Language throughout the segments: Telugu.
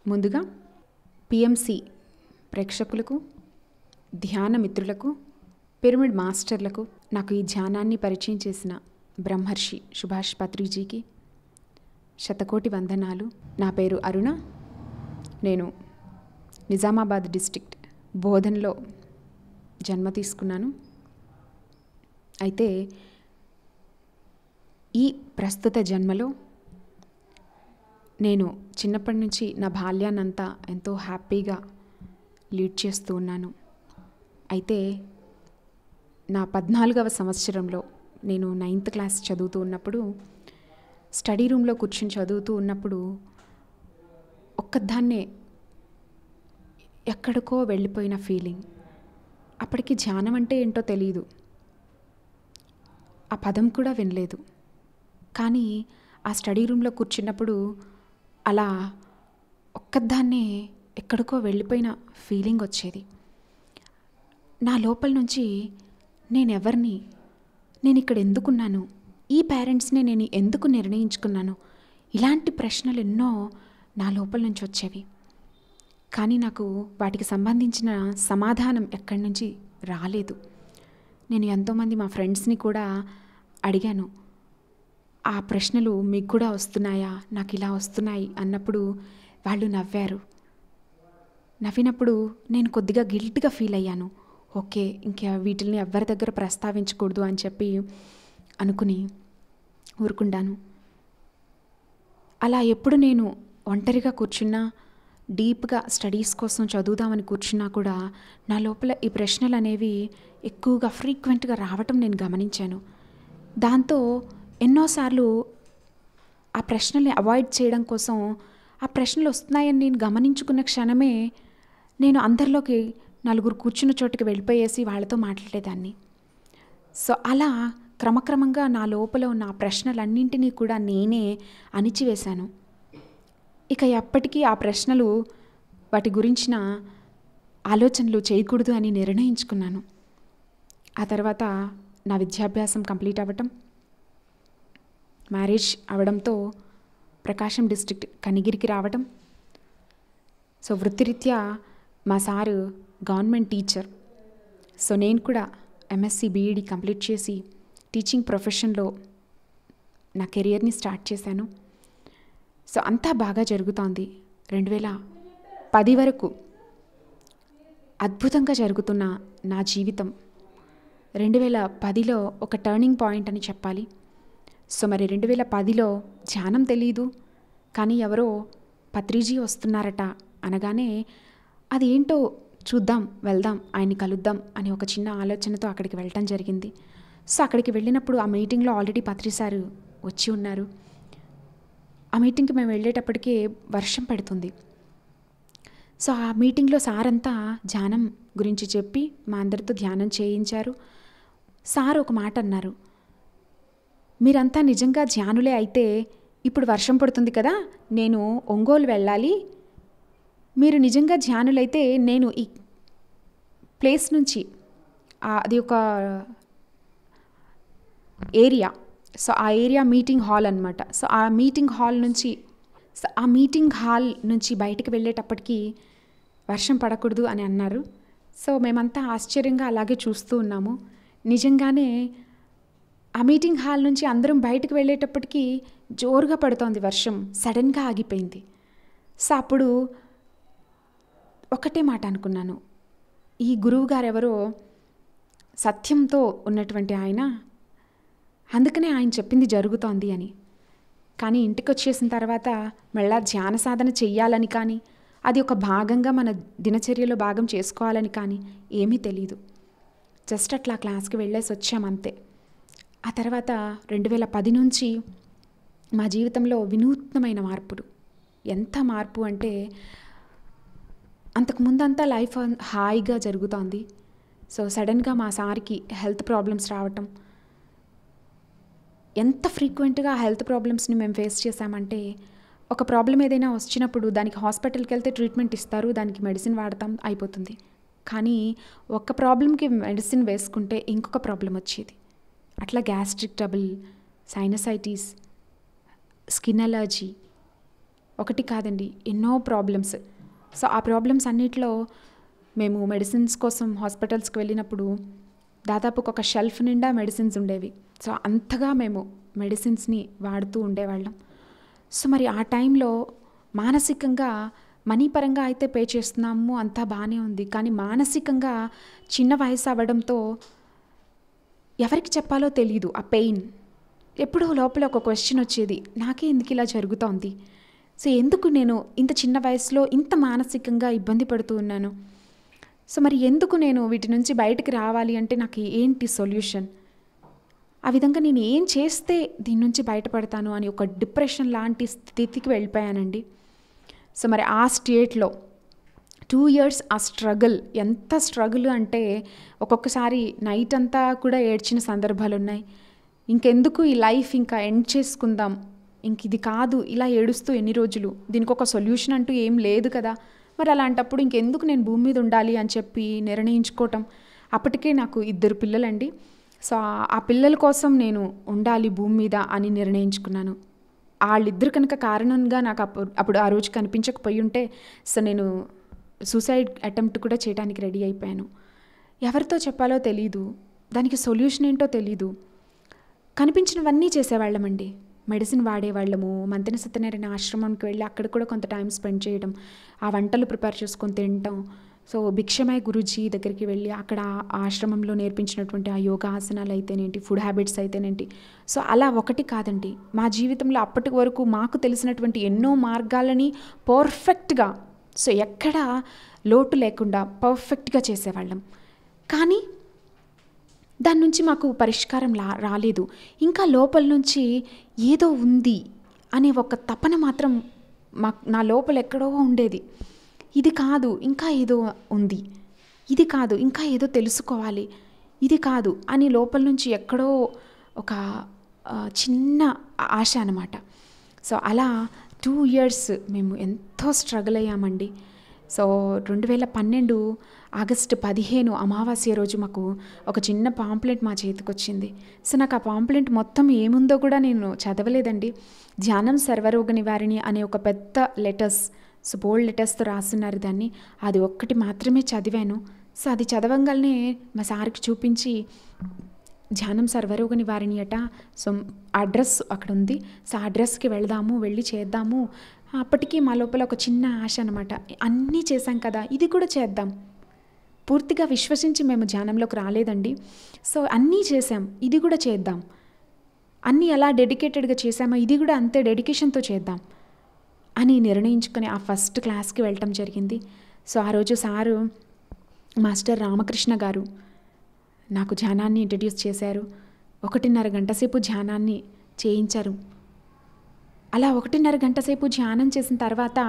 ముందుగా పిఎంసి ప్రేక్షకులకు ధ్యాన మిత్రులకు పిరమిడ్ మాస్టర్లకు నాకు ఈ ధ్యానాన్ని పరిచయం చేసిన బ్రహ్మర్షి సుభాష్ పత్రిజీకి శతకోటి వందనాలు నా పేరు అరుణ నేను నిజామాబాద్ డిస్ట్రిక్ట్ బోధన్లో జన్మ తీసుకున్నాను అయితే ఈ ప్రస్తుత జన్మలో నేను చిన్నప్పటి నుంచి నా బాల్యాన్నంతా ఎంతో హ్యాపీగా లీడ్ చేస్తూ ఉన్నాను అయితే నా పద్నాలుగవ సంవత్సరంలో నేను నైన్త్ క్లాస్ చదువుతూ ఉన్నప్పుడు స్టడీ రూమ్లో కూర్చొని చదువుతూ ఉన్నప్పుడు ఒక్కదాన్నే ఎక్కడికో వెళ్ళిపోయిన ఫీలింగ్ అప్పటికి ధ్యానం అంటే ఏంటో తెలియదు ఆ పదం కూడా వినలేదు కానీ ఆ స్టడీ రూమ్లో కూర్చున్నప్పుడు అలా ఒక్కదాన్నే ఎక్కడికో వెళ్ళిపోయిన ఫీలింగ్ వచ్చేది నా లోపల నుంచి నేను ఎవరిని నేను ఇక్కడ ఎందుకున్నాను ఈ పేరెంట్స్ని నేను ఎందుకు నిర్ణయించుకున్నాను ఇలాంటి ప్రశ్నలు ఎన్నో నా లోపల నుంచి వచ్చేవి కానీ నాకు వాటికి సంబంధించిన సమాధానం ఎక్కడి నుంచి రాలేదు నేను ఎంతోమంది మా ఫ్రెండ్స్ని కూడా అడిగాను ఆ ప్రశ్నలు మీకు కూడా వస్తున్నాయా నాకు ఇలా వస్తున్నాయి అన్నప్పుడు వాళ్ళు నవ్వారు నవ్వినప్పుడు నేను కొద్దిగా గిల్ట్గా ఫీల్ అయ్యాను ఓకే ఇంకా వీటిని ఎవరి దగ్గర ప్రస్తావించకూడదు అని చెప్పి అనుకుని ఊరుకుండాను అలా ఎప్పుడు నేను ఒంటరిగా కూర్చున్నా డీప్గా స్టడీస్ కోసం చదువుదామని కూర్చున్నా కూడా నా లోపల ఈ ప్రశ్నలు అనేవి ఎక్కువగా ఫ్రీక్వెంట్గా రావటం నేను గమనించాను దాంతో ఎన్నోసార్లు ఆ ప్రశ్నల్ని అవాయిడ్ చేయడం కోసం ఆ ప్రశ్నలు వస్తున్నాయని నేను గమనించుకున్న క్షణమే నేను అందరిలోకి నలుగురు కూర్చున్న చోటుకి వెళ్ళిపోయేసి వాళ్ళతో మాట్లాడేదాన్ని సో అలా క్రమక్రమంగా నా లోపల ఉన్న ఆ ప్రశ్నలన్నింటినీ కూడా నేనే అణిచివేశాను ఇక ఎప్పటికీ ఆ ప్రశ్నలు వాటి గురించిన ఆలోచనలు చేయకూడదు అని నిర్ణయించుకున్నాను ఆ తర్వాత నా విద్యాభ్యాసం కంప్లీట్ అవ్వటం మ్యారేజ్ అవడంతో ప్రకాశం డిస్ట్రిక్ట్ కనిగిరికి రావటం సో వృత్తిరీత్యా మా సారు గవర్నమెంట్ టీచర్ సో నేను కూడా ఎంఎస్సి బీఈడి కంప్లీట్ చేసి టీచింగ్ ప్రొఫెషన్లో నా కెరియర్ని స్టార్ట్ చేశాను సో అంతా బాగా జరుగుతోంది రెండు వేల పది వరకు అద్భుతంగా జరుగుతున్న నా జీవితం రెండు వేల పదిలో ఒక టర్నింగ్ పాయింట్ అని చెప్పాలి సో మరి రెండు వేల పదిలో ధ్యానం తెలీదు కానీ ఎవరో పత్రిజీ వస్తున్నారట అనగానే అది ఏంటో చూద్దాం వెళ్దాం ఆయన్ని కలుద్దాం అని ఒక చిన్న ఆలోచనతో అక్కడికి వెళ్ళటం జరిగింది సో అక్కడికి వెళ్ళినప్పుడు ఆ మీటింగ్లో ఆల్రెడీ పత్రి సారు వచ్చి ఉన్నారు ఆ మీటింగ్కి మేము వెళ్ళేటప్పటికే వర్షం పడుతుంది సో ఆ మీటింగ్లో సార్ అంతా ధ్యానం గురించి చెప్పి మా అందరితో ధ్యానం చేయించారు సార్ ఒక మాట అన్నారు మీరంతా నిజంగా ధ్యానులే అయితే ఇప్పుడు వర్షం పడుతుంది కదా నేను ఒంగోలు వెళ్ళాలి మీరు నిజంగా ధ్యానులైతే నేను ఈ ప్లేస్ నుంచి అది ఒక ఏరియా సో ఆ ఏరియా మీటింగ్ హాల్ అనమాట సో ఆ మీటింగ్ హాల్ నుంచి సో ఆ మీటింగ్ హాల్ నుంచి బయటకు వెళ్ళేటప్పటికి వర్షం పడకూడదు అని అన్నారు సో మేమంతా ఆశ్చర్యంగా అలాగే చూస్తూ ఉన్నాము నిజంగానే ఆ మీటింగ్ హాల్ నుంచి అందరం బయటకు వెళ్ళేటప్పటికి జోరుగా పడుతోంది వర్షం సడన్గా ఆగిపోయింది సో అప్పుడు ఒకటే మాట అనుకున్నాను ఈ గురువు గారు ఎవరో సత్యంతో ఉన్నటువంటి ఆయన అందుకనే ఆయన చెప్పింది జరుగుతోంది అని కానీ ఇంటికి వచ్చేసిన తర్వాత మళ్ళా ధ్యాన సాధన చెయ్యాలని కానీ అది ఒక భాగంగా మన దినచర్యలో భాగం చేసుకోవాలని కానీ ఏమీ తెలీదు జస్ట్ అట్లా క్లాస్కి వెళ్ళేసి వచ్చామంతే ఆ తర్వాత రెండు వేల పది నుంచి మా జీవితంలో వినూత్నమైన మార్పులు ఎంత మార్పు అంటే అంతకు ముందంతా లైఫ్ హాయిగా జరుగుతోంది సో సడన్గా మా సార్కి హెల్త్ ప్రాబ్లమ్స్ రావటం ఎంత ఫ్రీక్వెంట్గా హెల్త్ ప్రాబ్లమ్స్ని మేము ఫేస్ చేశామంటే ఒక ప్రాబ్లం ఏదైనా వచ్చినప్పుడు దానికి హాస్పిటల్కి వెళ్తే ట్రీట్మెంట్ ఇస్తారు దానికి మెడిసిన్ వాడతాం అయిపోతుంది కానీ ఒక్క ప్రాబ్లంకి మెడిసిన్ వేసుకుంటే ఇంకొక ప్రాబ్లం వచ్చేది అట్లా gastric trouble sinusitis skin allergy ఒకటి కాదండి ఎన్నో ప్రాబ్లమ్స్ సో ఆ ప్రాబ్లమ్స్ అన్నిటిలో మేము మెడిసిన్స్ కోసం హాస్పిటల్స్కి వెళ్ళినప్పుడు దాదాపు ఒక షెల్ఫ్ నిండా మెడిసిన్స్ ఉండేవి సో అంతగా మేము మెడిసిన్స్ని వాడుతూ ఉండేవాళ్ళం సో మరి ఆ టైంలో మానసికంగా మనీ పరంగా అయితే పే చేస్తున్నాము అంతా బాగానే ఉంది కానీ మానసికంగా చిన్న వయసు అవ్వడంతో ఎవరికి చెప్పాలో తెలియదు ఆ పెయిన్ ఎప్పుడో లోపల ఒక క్వశ్చన్ వచ్చేది నాకే ఎందుకు ఇలా జరుగుతోంది సో ఎందుకు నేను ఇంత చిన్న వయసులో ఇంత మానసికంగా ఇబ్బంది పడుతూ ఉన్నాను సో మరి ఎందుకు నేను వీటి నుంచి బయటకు రావాలి అంటే నాకు ఏంటి సొల్యూషన్ ఆ విధంగా నేను ఏం చేస్తే దీని నుంచి బయటపడతాను అని ఒక డిప్రెషన్ లాంటి స్థితికి వెళ్ళిపోయానండి సో మరి ఆ స్టేట్లో టూ ఇయర్స్ ఆ స్ట్రగుల్ ఎంత స్ట్రగుల్ అంటే ఒక్కొక్కసారి నైట్ అంతా కూడా ఏడ్చిన సందర్భాలు ఉన్నాయి ఇంకెందుకు ఈ లైఫ్ ఇంకా ఎండ్ చేసుకుందాం ఇంక ఇది కాదు ఇలా ఏడుస్తూ ఎన్ని రోజులు దీనికి ఒక సొల్యూషన్ అంటూ ఏం లేదు కదా మరి అలాంటప్పుడు ఇంకెందుకు నేను భూమి మీద ఉండాలి అని చెప్పి నిర్ణయించుకోవటం అప్పటికే నాకు ఇద్దరు పిల్లలండి సో ఆ పిల్లల కోసం నేను ఉండాలి భూమి మీద అని నిర్ణయించుకున్నాను వాళ్ళిద్దరు కనుక కారణంగా నాకు అప్పుడు అప్పుడు ఆ రోజు కనిపించకపోయి ఉంటే సో నేను సూసైడ్ అటెంప్ట్ కూడా చేయడానికి రెడీ అయిపోయాను ఎవరితో చెప్పాలో తెలీదు దానికి సొల్యూషన్ ఏంటో తెలీదు కనిపించినవన్నీ చేసేవాళ్ళమండి మెడిసిన్ వాడేవాళ్ళము మంతెన సత్యనారాయణ ఆశ్రమంకి వెళ్ళి అక్కడ కూడా కొంత టైం స్పెండ్ చేయడం ఆ వంటలు ప్రిపేర్ చేసుకొని తినటం సో భిక్షమయ గురూజీ దగ్గరికి వెళ్ళి అక్కడ ఆ ఆశ్రమంలో నేర్పించినటువంటి ఆ యోగా ఆసనాలు అయితేనేంటి ఫుడ్ హ్యాబిట్స్ అయితేనేంటి సో అలా ఒకటి కాదండి మా జీవితంలో అప్పటి వరకు మాకు తెలిసినటువంటి ఎన్నో మార్గాలని పర్ఫెక్ట్గా సో ఎక్కడ లోటు లేకుండా పర్ఫెక్ట్గా చేసేవాళ్ళం కానీ దాని నుంచి మాకు పరిష్కారం లా రాలేదు ఇంకా లోపల నుంచి ఏదో ఉంది అనే ఒక తపన మాత్రం మా నా లోపల ఎక్కడో ఉండేది ఇది కాదు ఇంకా ఏదో ఉంది ఇది కాదు ఇంకా ఏదో తెలుసుకోవాలి ఇది కాదు అని లోపల నుంచి ఎక్కడో ఒక ఆ, చిన్న ఆశ అనమాట సో అలా టూ ఇయర్స్ మేము ఎంతో స్ట్రగుల్ అయ్యామండి సో రెండు వేల పన్నెండు ఆగస్టు పదిహేను అమావాస్య రోజు మాకు ఒక చిన్న పాంప్లెంట్ మా చేతికి వచ్చింది సో నాకు ఆ పాంప్లెంట్ మొత్తం ఏముందో కూడా నేను చదవలేదండి ధ్యానం సర్వరోగ నివారిణి అనే ఒక పెద్ద లెటర్స్ సో బోల్డ్ లెటర్స్తో రాస్తున్నారు దాన్ని అది ఒక్కటి మాత్రమే చదివాను సో అది చదవంగానే మా సార్కి చూపించి ధ్యానం సర్వరోగ నివారిణి అట సో అడ్రస్ అక్కడ ఉంది సో ఆ అడ్రస్కి వెళ్దాము వెళ్ళి చేద్దాము అప్పటికి మా లోపల ఒక చిన్న ఆశ అనమాట అన్నీ చేశాం కదా ఇది కూడా చేద్దాం పూర్తిగా విశ్వసించి మేము ధ్యానంలోకి రాలేదండి సో అన్నీ చేసాం ఇది కూడా చేద్దాం అన్నీ ఎలా డెడికేటెడ్గా చేసామో ఇది కూడా అంతే డెడికేషన్తో చేద్దాం అని నిర్ణయించుకొని ఆ ఫస్ట్ క్లాస్కి వెళ్ళటం జరిగింది సో ఆ రోజు సారు మాస్టర్ రామకృష్ణ గారు నాకు ధ్యానాన్ని ఇంట్రడ్యూస్ చేశారు ఒకటిన్నర గంట సేపు ధ్యానాన్ని చేయించారు అలా ఒకటిన్నర గంట సేపు ధ్యానం చేసిన తర్వాత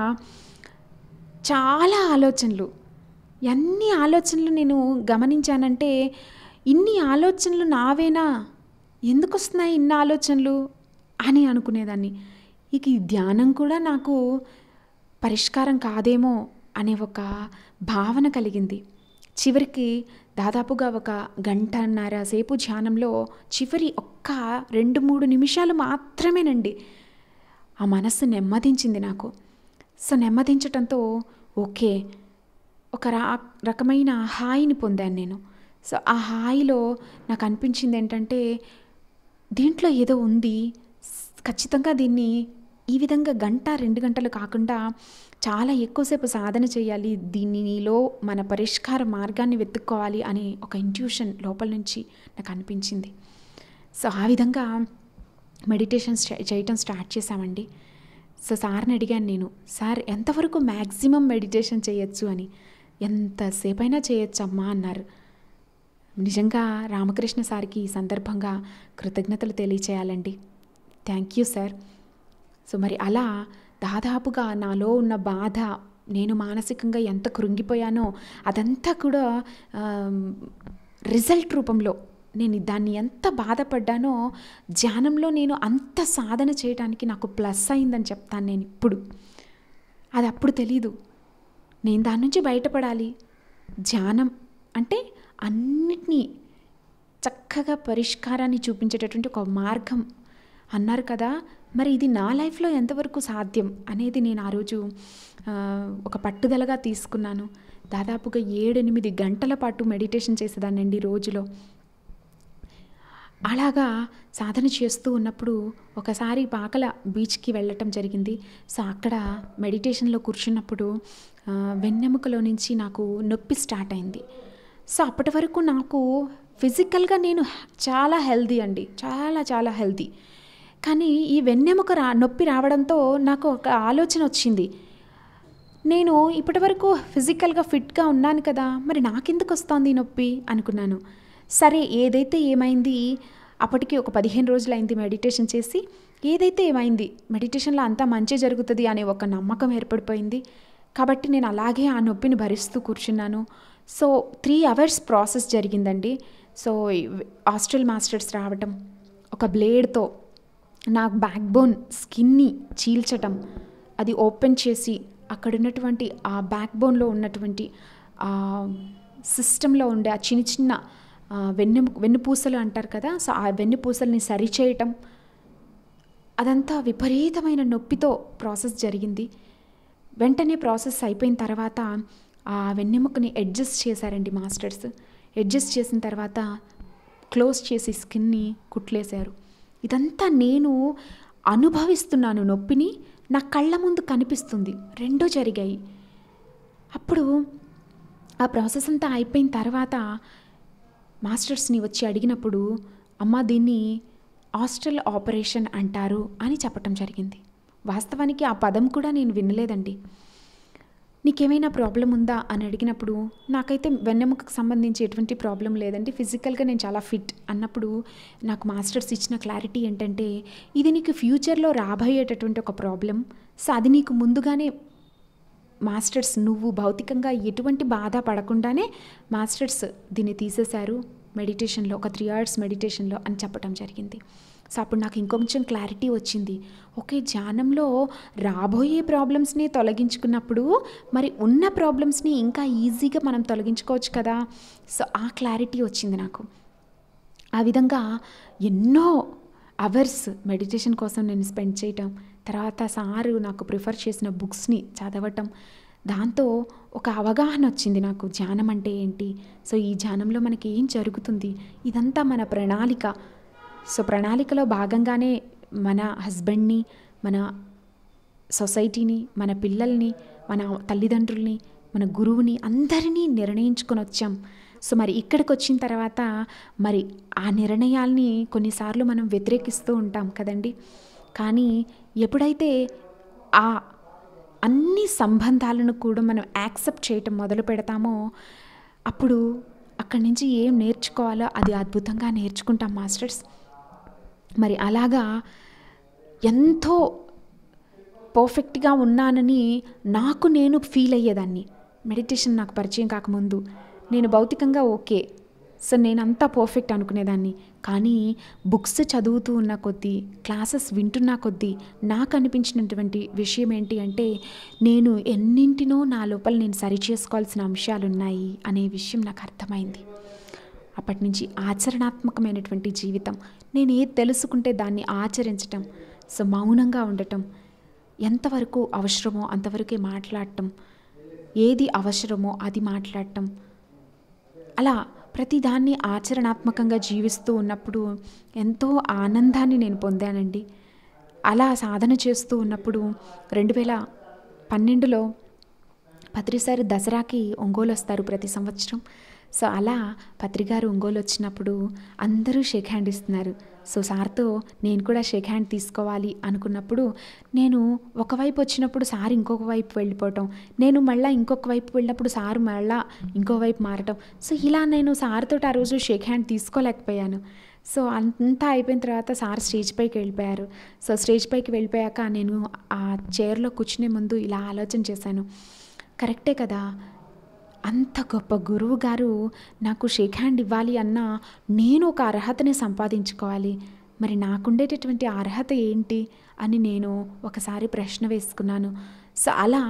చాలా ఆలోచనలు ఎన్ని ఆలోచనలు నేను గమనించానంటే ఇన్ని ఆలోచనలు నావేనా ఎందుకు వస్తున్నాయి ఇన్ని ఆలోచనలు అని అనుకునేదాన్ని ఇక ఈ ధ్యానం కూడా నాకు పరిష్కారం కాదేమో అనే ఒక భావన కలిగింది చివరికి దాదాపుగా ఒక గంటన్నర సేపు ధ్యానంలో చివరి ఒక్క రెండు మూడు నిమిషాలు మాత్రమేనండి ఆ మనస్సు నెమ్మదించింది నాకు సో నెమ్మదించటంతో ఓకే ఒక రా రకమైన హాయిని పొందాను నేను సో ఆ హాయిలో నాకు అనిపించింది ఏంటంటే దీంట్లో ఏదో ఉంది ఖచ్చితంగా దీన్ని ఈ విధంగా గంట రెండు గంటలు కాకుండా చాలా ఎక్కువసేపు సాధన చేయాలి దీనిలో మన పరిష్కార మార్గాన్ని వెతుక్కోవాలి అనే ఒక ఇంట్యూషన్ లోపల నుంచి నాకు అనిపించింది సో ఆ విధంగా మెడిటేషన్ చేయటం స్టార్ట్ చేశామండి సో సార్ని అడిగాను నేను సార్ ఎంతవరకు మ్యాక్సిమం మెడిటేషన్ చేయొచ్చు అని ఎంతసేపైనా చేయొచ్చు అమ్మా అన్నారు నిజంగా రామకృష్ణ సార్కి ఈ సందర్భంగా కృతజ్ఞతలు తెలియచేయాలండి థ్యాంక్ యూ సార్ సో మరి అలా దాదాపుగా నాలో ఉన్న బాధ నేను మానసికంగా ఎంత కృంగిపోయానో అదంతా కూడా రిజల్ట్ రూపంలో నేను దాన్ని ఎంత బాధపడ్డానో ధ్యానంలో నేను అంత సాధన చేయడానికి నాకు ప్లస్ అయిందని చెప్తాను నేను ఇప్పుడు అది అప్పుడు తెలీదు నేను దాని నుంచి బయటపడాలి ధ్యానం అంటే అన్నిటినీ చక్కగా పరిష్కారాన్ని చూపించేటటువంటి ఒక మార్గం అన్నారు కదా మరి ఇది నా లైఫ్లో ఎంతవరకు సాధ్యం అనేది నేను ఆ రోజు ఆ, ఒక పట్టుదలగా తీసుకున్నాను దాదాపుగా ఏడెనిమిది గంటల పాటు మెడిటేషన్ చేసేదాన్నండి రోజులో అలాగా సాధన చేస్తూ ఉన్నప్పుడు ఒకసారి పాకల బీచ్కి వెళ్ళటం జరిగింది సో అక్కడ మెడిటేషన్లో కూర్చున్నప్పుడు ఆ, వెన్నెముకలో నుంచి నాకు నొప్పి స్టార్ట్ అయింది సో అప్పటి వరకు నాకు ఫిజికల్గా నేను చాలా హెల్దీ అండి చాలా చాలా హెల్దీ కానీ ఈ వెన్నెముక రా నొప్పి రావడంతో నాకు ఒక ఆలోచన వచ్చింది నేను ఇప్పటివరకు ఫిజికల్గా ఫిట్గా ఉన్నాను కదా మరి నాకెందుకు వస్తోంది ఈ నొప్పి అనుకున్నాను సరే ఏదైతే ఏమైంది అప్పటికి ఒక పదిహేను రోజులు అయింది మెడిటేషన్ చేసి ఏదైతే ఏమైంది మెడిటేషన్లో అంతా మంచి జరుగుతుంది అనే ఒక నమ్మకం ఏర్పడిపోయింది కాబట్టి నేను అలాగే ఆ నొప్పిని భరిస్తూ కూర్చున్నాను సో త్రీ అవర్స్ ప్రాసెస్ జరిగిందండి సో హాస్టల్ మాస్టర్స్ రావటం ఒక బ్లేడ్తో నా బ్యాక్ బోన్ స్కిన్ని చీల్చటం అది ఓపెన్ చేసి అక్కడ ఉన్నటువంటి ఆ బ్యాక్ బోన్లో ఉన్నటువంటి ఆ సిస్టంలో ఉండే ఆ చిన్న చిన్న ఆ, వెన్నె వెన్నుపూసలు అంటారు కదా సో ఆ వెన్నుపూసల్ని సరిచేయటం అదంతా విపరీతమైన నొప్పితో ప్రాసెస్ జరిగింది వెంటనే ప్రాసెస్ అయిపోయిన తర్వాత ఆ వెన్నెముకని అడ్జస్ట్ చేశారండి మాస్టర్స్ అడ్జస్ట్ చేసిన తర్వాత క్లోజ్ చేసి స్కిన్ని కుట్లేశారు ఇదంతా నేను అనుభవిస్తున్నాను నొప్పిని నా కళ్ళ ముందు కనిపిస్తుంది రెండూ జరిగాయి అప్పుడు ఆ ప్రాసెస్ అంతా అయిపోయిన తర్వాత మాస్టర్స్ని వచ్చి అడిగినప్పుడు అమ్మ దీన్ని హాస్టల్ ఆపరేషన్ అంటారు అని చెప్పటం జరిగింది వాస్తవానికి ఆ పదం కూడా నేను వినలేదండి నీకేమైనా ప్రాబ్లం ఉందా అని అడిగినప్పుడు నాకైతే వెన్నెముకకు సంబంధించి ఎటువంటి ప్రాబ్లం లేదండి ఫిజికల్గా నేను చాలా ఫిట్ అన్నప్పుడు నాకు మాస్టర్స్ ఇచ్చిన క్లారిటీ ఏంటంటే ఇది నీకు ఫ్యూచర్లో రాబోయేటటువంటి ఒక ప్రాబ్లం సో అది నీకు ముందుగానే మాస్టర్స్ నువ్వు భౌతికంగా ఎటువంటి బాధ పడకుండానే మాస్టర్స్ దీన్ని తీసేశారు మెడిటేషన్లో ఒక త్రీ అవర్స్ మెడిటేషన్లో అని చెప్పడం జరిగింది సో అప్పుడు నాకు ఇంకొంచెం క్లారిటీ వచ్చింది ఓకే ధ్యానంలో రాబోయే ప్రాబ్లమ్స్ని తొలగించుకున్నప్పుడు మరి ఉన్న ప్రాబ్లమ్స్ని ఇంకా ఈజీగా మనం తొలగించుకోవచ్చు కదా సో ఆ క్లారిటీ వచ్చింది నాకు ఆ విధంగా ఎన్నో అవర్స్ మెడిటేషన్ కోసం నేను స్పెండ్ చేయటం తర్వాత సారు నాకు ప్రిఫర్ చేసిన బుక్స్ని చదవటం దాంతో ఒక అవగాహన వచ్చింది నాకు ధ్యానం అంటే ఏంటి సో ఈ ధ్యానంలో మనకి ఏం జరుగుతుంది ఇదంతా మన ప్రణాళిక సో ప్రణాళికలో భాగంగానే మన హస్బెండ్ని మన సొసైటీని మన పిల్లల్ని మన తల్లిదండ్రుల్ని మన గురువుని అందరినీ నిర్ణయించుకొని వచ్చాం సో మరి ఇక్కడికి వచ్చిన తర్వాత మరి ఆ నిర్ణయాల్ని కొన్నిసార్లు మనం వ్యతిరేకిస్తూ ఉంటాం కదండి కానీ ఎప్పుడైతే ఆ అన్ని సంబంధాలను కూడా మనం యాక్సెప్ట్ చేయటం మొదలు పెడతామో అప్పుడు అక్కడి నుంచి ఏం నేర్చుకోవాలో అది అద్భుతంగా నేర్చుకుంటాం మాస్టర్స్ మరి అలాగా ఎంతో పర్ఫెక్ట్గా ఉన్నానని నాకు నేను ఫీల్ అయ్యేదాన్ని మెడిటేషన్ నాకు పరిచయం కాకముందు నేను భౌతికంగా ఓకే సో నేను అంతా పర్ఫెక్ట్ అనుకునేదాన్ని కానీ బుక్స్ చదువుతూ ఉన్న కొద్దీ క్లాసెస్ వింటున్న కొద్దీ నాకు అనిపించినటువంటి విషయం ఏంటి అంటే నేను ఎన్నింటినో నా లోపల నేను సరి చేసుకోవాల్సిన అంశాలు ఉన్నాయి అనే విషయం నాకు అర్థమైంది అప్పటి నుంచి ఆచరణాత్మకమైనటువంటి జీవితం నేను ఏది తెలుసుకుంటే దాన్ని ఆచరించటం సో మౌనంగా ఉండటం ఎంతవరకు అవసరమో అంతవరకే మాట్లాడటం ఏది అవసరమో అది మాట్లాడటం అలా ప్రతిదాన్ని ఆచరణాత్మకంగా జీవిస్తూ ఉన్నప్పుడు ఎంతో ఆనందాన్ని నేను పొందానండి అలా సాధన చేస్తూ ఉన్నప్పుడు రెండు వేల పన్నెండులో పత్రిసారి దసరాకి ఒంగోలు వస్తారు ప్రతి సంవత్సరం సో అలా పత్రిగారు ఒంగోలు వచ్చినప్పుడు అందరూ షేక్ హ్యాండ్ ఇస్తున్నారు సో సార్తో నేను కూడా షేక్ హ్యాండ్ తీసుకోవాలి అనుకున్నప్పుడు నేను ఒకవైపు వచ్చినప్పుడు సార్ ఇంకొక వైపు వెళ్ళిపోవటం నేను మళ్ళీ ఇంకొక వైపు వెళ్ళినప్పుడు సార్ మళ్ళా ఇంకో వైపు మారటం సో ఇలా నేను సార్తో ఆ రోజు షేక్ హ్యాండ్ తీసుకోలేకపోయాను సో అంతా అయిపోయిన తర్వాత సార్ స్టేజ్ పైకి వెళ్ళిపోయారు సో స్టేజ్ పైకి వెళ్ళిపోయాక నేను ఆ చైర్లో కూర్చునే ముందు ఇలా ఆలోచన చేశాను కరెక్టే కదా అంత గొప్ప గురువు గారు నాకు షేక్ హ్యాండ్ ఇవ్వాలి అన్నా నేను ఒక అర్హతని సంపాదించుకోవాలి మరి నాకుండేటటువంటి ఆ అర్హత ఏంటి అని నేను ఒకసారి ప్రశ్న వేసుకున్నాను సో అలా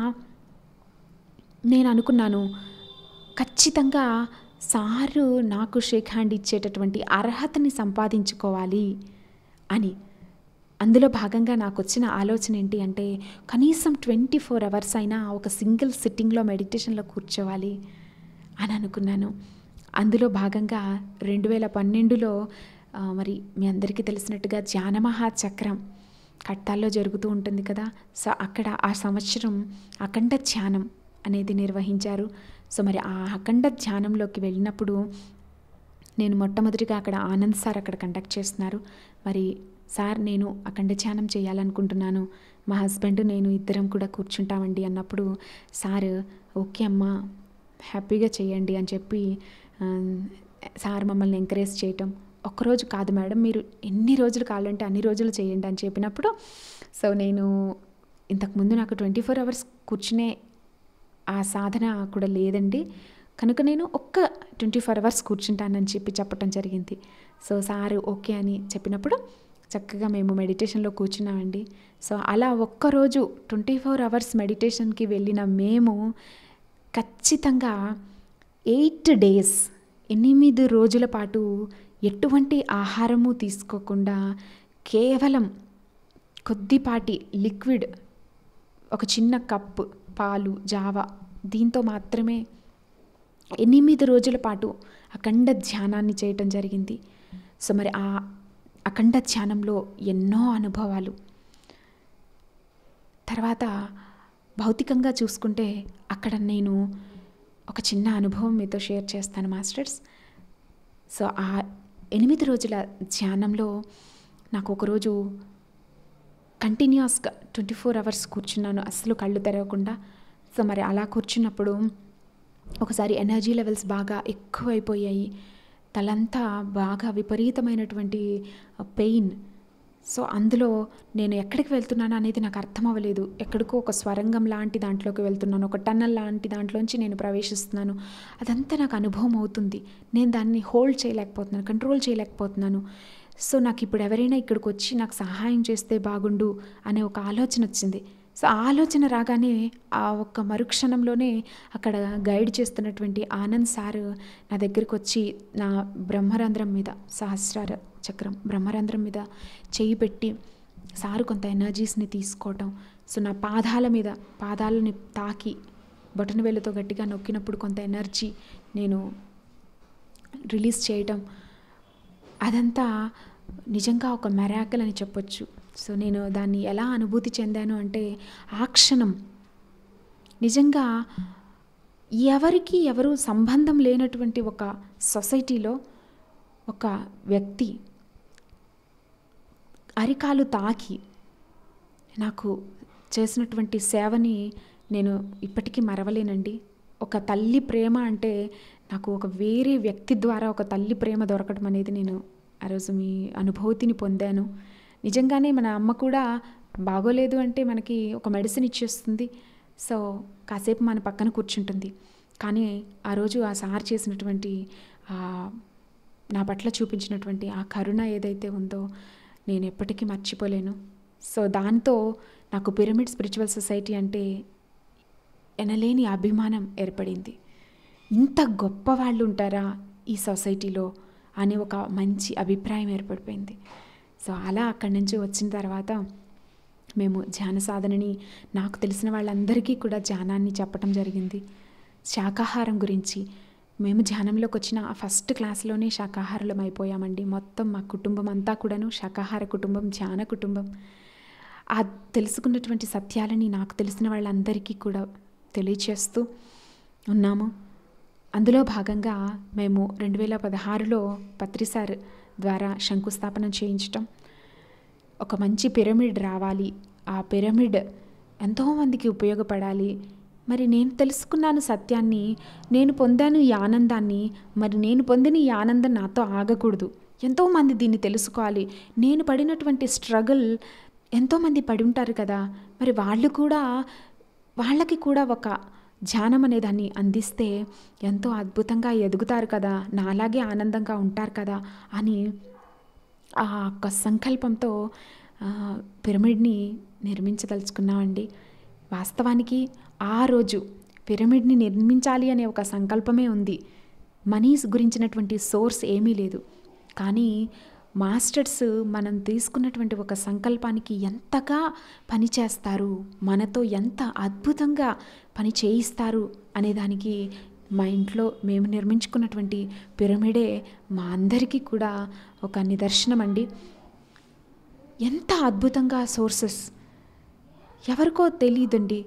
నేను అనుకున్నాను ఖచ్చితంగా సారు నాకు షేక్ హ్యాండ్ ఇచ్చేటటువంటి అర్హతని సంపాదించుకోవాలి అని అందులో భాగంగా నాకు వచ్చిన ఆలోచన ఏంటి అంటే కనీసం ట్వంటీ ఫోర్ అవర్స్ అయినా ఒక సింగిల్ సిట్టింగ్లో మెడిటేషన్లో కూర్చోవాలి అని అనుకున్నాను అందులో భాగంగా రెండు వేల పన్నెండులో ఆ, మరి మీ అందరికీ తెలిసినట్టుగా ధ్యానమహా చక్రం కట్టాల్లో జరుగుతూ ఉంటుంది కదా సో అక్కడ ఆ సంవత్సరం అఖండ ధ్యానం అనేది నిర్వహించారు సో మరి ఆ అఖండ ధ్యానంలోకి వెళ్ళినప్పుడు నేను మొట్టమొదటిగా అక్కడ ఆనంద్ సార్ అక్కడ కండక్ట్ చేస్తున్నారు మరి సార్ నేను అఖండ ధ్యానం చేయాలనుకుంటున్నాను మా హస్బెండ్ నేను ఇద్దరం కూడా కూర్చుంటామండి అన్నప్పుడు సార్ ఓకే అమ్మా హ్యాపీగా చేయండి అని చెప్పి ఆ, సార్ మమ్మల్ని ఎంకరేజ్ చేయటం ఒక్కరోజు కాదు మేడం మీరు ఎన్ని రోజులు కావాలంటే అన్ని రోజులు చేయండి అని చెప్పినప్పుడు సో నేను ఇంతకుముందు నాకు ట్వంటీ ఫోర్ అవర్స్ కూర్చునే ఆ సాధన కూడా లేదండి కనుక నేను ఒక్క ట్వంటీ ఫోర్ అవర్స్ కూర్చుంటానని చెప్పి చెప్పడం జరిగింది సో సారు ఓకే అని చెప్పినప్పుడు చక్కగా మేము మెడిటేషన్లో కూర్చున్నామండి సో అలా ఒక్కరోజు ట్వంటీ ఫోర్ అవర్స్ మెడిటేషన్కి వెళ్ళిన మేము ఖచ్చితంగా ఎయిట్ డేస్ ఎనిమిది రోజుల పాటు ఎటువంటి ఆహారము తీసుకోకుండా కేవలం కొద్దిపాటి లిక్విడ్ ఒక చిన్న కప్పు పాలు జావా దీంతో మాత్రమే ఎనిమిది రోజుల పాటు అఖండ ధ్యానాన్ని చేయటం జరిగింది సో మరి ఆ అఖండ ధ్యానంలో ఎన్నో అనుభవాలు తర్వాత భౌతికంగా చూసుకుంటే అక్కడ నేను ఒక చిన్న అనుభవం మీతో షేర్ చేస్తాను మాస్టర్స్ సో ఆ ఎనిమిది రోజుల ధ్యానంలో నాకు ఒకరోజు కంటిన్యూస్గా ట్వంటీ ఫోర్ అవర్స్ కూర్చున్నాను అస్సలు కళ్ళు తెరవకుండా సో మరి అలా కూర్చున్నప్పుడు ఒకసారి ఎనర్జీ లెవెల్స్ బాగా ఎక్కువైపోయాయి తలంతా బాగా విపరీతమైనటువంటి పెయిన్ సో అందులో నేను ఎక్కడికి వెళ్తున్నాను అనేది నాకు అర్థం అవ్వలేదు ఎక్కడికో ఒక స్వరంగం లాంటి దాంట్లోకి వెళ్తున్నాను ఒక టన్నల్ లాంటి దాంట్లోంచి నేను ప్రవేశిస్తున్నాను అదంతా నాకు అనుభవం అవుతుంది నేను దాన్ని హోల్డ్ చేయలేకపోతున్నాను కంట్రోల్ చేయలేకపోతున్నాను సో నాకు ఇప్పుడు ఎవరైనా ఇక్కడికి వచ్చి నాకు సహాయం చేస్తే బాగుండు అనే ఒక ఆలోచన వచ్చింది సో ఆ ఆలోచన రాగానే ఆ ఒక్క మరుక్షణంలోనే అక్కడ గైడ్ చేస్తున్నటువంటి ఆనంద్ సార్ నా దగ్గరికి వచ్చి నా బ్రహ్మరంధ్రం మీద సహస్రార చక్రం బ్రహ్మరంధ్రం మీద చేయి పెట్టి సారు కొంత ఎనర్జీస్ని తీసుకోవటం సో నా పాదాల మీద పాదాలని తాకి బటన్ వేలుతో గట్టిగా నొక్కినప్పుడు కొంత ఎనర్జీ నేను రిలీజ్ చేయటం అదంతా నిజంగా ఒక మెరాకల్ అని చెప్పొచ్చు సో నేను దాన్ని ఎలా అనుభూతి చెందాను అంటే ఆ క్షణం నిజంగా ఎవరికి ఎవరు సంబంధం లేనటువంటి ఒక సొసైటీలో ఒక వ్యక్తి అరికాలు తాకి నాకు చేసినటువంటి సేవని నేను ఇప్పటికీ మరవలేనండి ఒక తల్లి ప్రేమ అంటే నాకు ఒక వేరే వ్యక్తి ద్వారా ఒక తల్లి ప్రేమ దొరకడం అనేది నేను ఆ రోజు మీ అనుభూతిని పొందాను నిజంగానే మన అమ్మ కూడా బాగోలేదు అంటే మనకి ఒక మెడిసిన్ ఇచ్చేస్తుంది సో కాసేపు మన పక్కన కూర్చుంటుంది కానీ ఆ రోజు ఆ సార్ చేసినటువంటి ఆ నా పట్ల చూపించినటువంటి ఆ కరుణ ఏదైతే ఉందో నేను ఎప్పటికీ మర్చిపోలేను సో దాంతో నాకు పిరమిడ్ స్పిరిచువల్ సొసైటీ అంటే ఎనలేని అభిమానం ఏర్పడింది ఇంత గొప్ప వాళ్ళు ఉంటారా ఈ సొసైటీలో అనే ఒక మంచి అభిప్రాయం ఏర్పడిపోయింది సో అలా అక్కడి నుంచి వచ్చిన తర్వాత మేము ధ్యాన సాధనని నాకు తెలిసిన వాళ్ళందరికీ కూడా ధ్యానాన్ని చెప్పటం జరిగింది శాకాహారం గురించి మేము ధ్యానంలోకి వచ్చిన ఆ ఫస్ట్ క్లాస్లోనే శాకాహారులం అయిపోయామండి మొత్తం మా కుటుంబం అంతా కూడాను శాకాహార కుటుంబం ధ్యాన కుటుంబం ఆ తెలుసుకున్నటువంటి సత్యాలని నాకు తెలిసిన వాళ్ళందరికీ కూడా తెలియచేస్తూ ఉన్నాము అందులో భాగంగా మేము రెండు వేల పదహారులో పత్రిసార్ ద్వారా శంకుస్థాపన చేయించటం ఒక మంచి పిరమిడ్ రావాలి ఆ పిరమిడ్ ఎంతోమందికి ఉపయోగపడాలి మరి నేను తెలుసుకున్నాను సత్యాన్ని నేను పొందాను ఈ ఆనందాన్ని మరి నేను పొందిన ఈ ఆనందం నాతో ఆగకూడదు ఎంతోమంది దీన్ని తెలుసుకోవాలి నేను పడినటువంటి స్ట్రగుల్ ఎంతోమంది పడి ఉంటారు కదా మరి వాళ్ళు కూడా వాళ్ళకి కూడా ఒక ధ్యానం అనే దాన్ని అందిస్తే ఎంతో అద్భుతంగా ఎదుగుతారు కదా నాలాగే ఆనందంగా ఉంటారు కదా అని ఆ యొక్క సంకల్పంతో ఆ, పిరమిడ్ని నిర్మించదలుచుకున్నామండి వాస్తవానికి ఆ రోజు పిరమిడ్ని నిర్మించాలి అనే ఒక సంకల్పమే ఉంది మనీ గురించినటువంటి సోర్స్ ఏమీ లేదు కానీ మాస్టర్స్ మనం తీసుకున్నటువంటి ఒక సంకల్పానికి ఎంతగా పనిచేస్తారు మనతో ఎంత అద్భుతంగా పని చేయిస్తారు అనేదానికి మా ఇంట్లో మేము నిర్మించుకున్నటువంటి పిరమిడే మా అందరికీ కూడా ఒక నిదర్శనం అండి ఎంత అద్భుతంగా సోర్సెస్ ఎవరికో తెలియదండి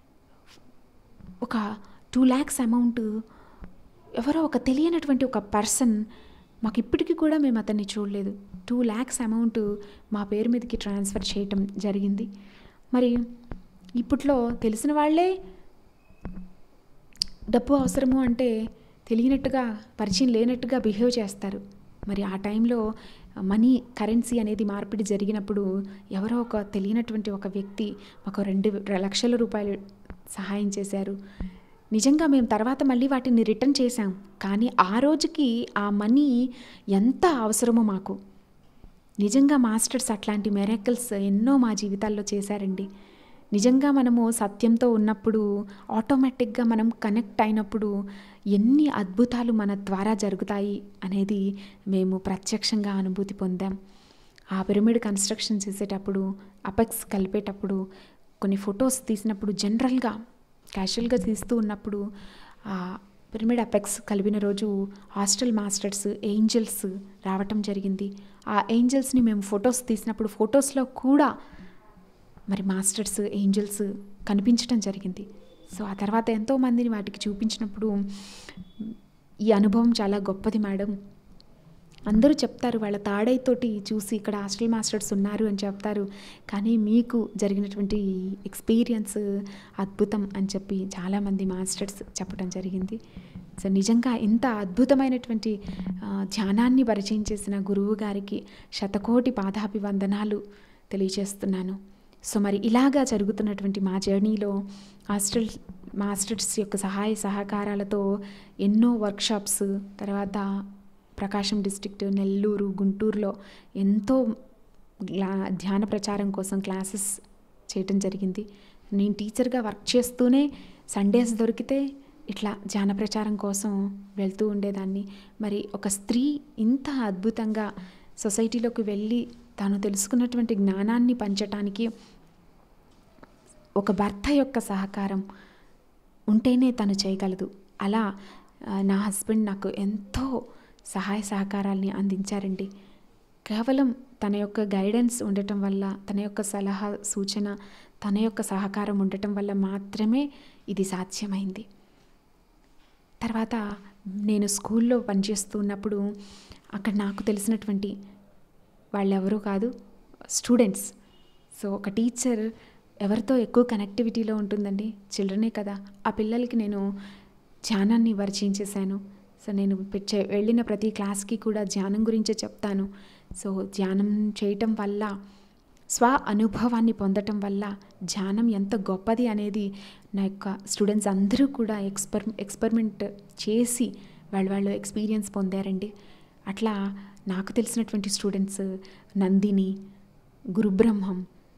ఒక టూ ల్యాక్స్ అమౌంట్ ఎవరో ఒక తెలియనటువంటి ఒక పర్సన్ మాకు ఇప్పటికీ కూడా మేము అతన్ని చూడలేదు టూ ల్యాక్స్ అమౌంట్ మా పేరు మీదకి ట్రాన్స్ఫర్ చేయటం జరిగింది మరి ఇప్పట్లో తెలిసిన వాళ్ళే డబ్బు అవసరము అంటే తెలియనట్టుగా పరిచయం లేనట్టుగా బిహేవ్ చేస్తారు మరి ఆ టైంలో మనీ కరెన్సీ అనేది మార్పిడి జరిగినప్పుడు ఎవరో ఒక తెలియనటువంటి ఒక వ్యక్తి ఒక రెండు లక్షల రూపాయలు సహాయం చేశారు నిజంగా మేము తర్వాత మళ్ళీ వాటిని రిటర్న్ చేశాం కానీ ఆ రోజుకి ఆ మనీ ఎంత అవసరమో మాకు నిజంగా మాస్టర్స్ అట్లాంటి మెరాకిల్స్ ఎన్నో మా జీవితాల్లో చేశారండి నిజంగా మనము సత్యంతో ఉన్నప్పుడు ఆటోమేటిక్గా మనం కనెక్ట్ అయినప్పుడు ఎన్ని అద్భుతాలు మన ద్వారా జరుగుతాయి అనేది మేము ప్రత్యక్షంగా అనుభూతి పొందాం ఆ పిరమిడ్ కన్స్ట్రక్షన్ చేసేటప్పుడు అపెక్స్ కలిపేటప్పుడు కొన్ని ఫొటోస్ తీసినప్పుడు జనరల్గా క్యాషువల్గా తీస్తూ ఉన్నప్పుడు ఆ పిరమిడ్ అపెక్స్ కలిపిన రోజు హాస్టల్ మాస్టర్స్ ఏంజల్స్ రావటం జరిగింది ఆ ఏంజల్స్ని మేము ఫొటోస్ తీసినప్పుడు ఫొటోస్లో కూడా మరి మాస్టర్స్ ఏంజల్స్ కనిపించడం జరిగింది సో ఆ తర్వాత ఎంతోమందిని వాటికి చూపించినప్పుడు ఈ అనుభవం చాలా గొప్పది మేడం అందరూ చెప్తారు వాళ్ళ తాడైతోటి చూసి ఇక్కడ హాస్టల్ మాస్టర్స్ ఉన్నారు అని చెప్తారు కానీ మీకు జరిగినటువంటి ఎక్స్పీరియన్స్ అద్భుతం అని చెప్పి చాలామంది మాస్టర్స్ చెప్పడం జరిగింది సో నిజంగా ఇంత అద్భుతమైనటువంటి ధ్యానాన్ని పరిచయం చేసిన గురువు గారికి శతకోటి పాదాభివందనాలు తెలియజేస్తున్నాను సో మరి ఇలాగా జరుగుతున్నటువంటి మా జర్నీలో హాస్టల్ మాస్టర్స్ యొక్క సహాయ సహకారాలతో ఎన్నో వర్క్షాప్స్ తర్వాత ప్రకాశం డిస్ట్రిక్ట్ నెల్లూరు గుంటూరులో ఎంతో ధ్యాన ప్రచారం కోసం క్లాసెస్ చేయటం జరిగింది నేను టీచర్గా వర్క్ చేస్తూనే సండేస్ దొరికితే ఇట్లా ధ్యాన ప్రచారం కోసం వెళ్తూ ఉండేదాన్ని మరి ఒక స్త్రీ ఇంత అద్భుతంగా సొసైటీలోకి వెళ్ళి తాను తెలుసుకున్నటువంటి జ్ఞానాన్ని పంచటానికి ఒక భర్త యొక్క సహకారం ఉంటేనే తను చేయగలదు అలా నా హస్బెండ్ నాకు ఎంతో సహాయ సహకారాల్ని అందించారండి కేవలం తన యొక్క గైడెన్స్ ఉండటం వల్ల తన యొక్క సలహా సూచన తన యొక్క సహకారం ఉండటం వల్ల మాత్రమే ఇది సాధ్యమైంది తర్వాత నేను స్కూల్లో పనిచేస్తున్నప్పుడు అక్కడ నాకు తెలిసినటువంటి వాళ్ళెవరూ కాదు స్టూడెంట్స్ సో ఒక టీచర్ ఎవరితో ఎక్కువ కనెక్టివిటీలో ఉంటుందండి చిల్డ్రనే కదా ఆ పిల్లలకి నేను ధ్యానాన్ని పరిచయం చేశాను సో నేను పెట్టే వెళ్ళిన ప్రతి క్లాస్కి కూడా ధ్యానం గురించే చెప్తాను సో ధ్యానం చేయటం వల్ల స్వ అనుభవాన్ని పొందటం వల్ల ధ్యానం ఎంత గొప్పది అనేది నా యొక్క స్టూడెంట్స్ అందరూ కూడా ఎక్స్పెర్ ఎక్స్పెరిమెంట్ చేసి వాళ్ళు వాళ్ళు ఎక్స్పీరియన్స్ పొందారండి అట్లా నాకు తెలిసినటువంటి స్టూడెంట్స్ నందిని గురుబ్రహ్మం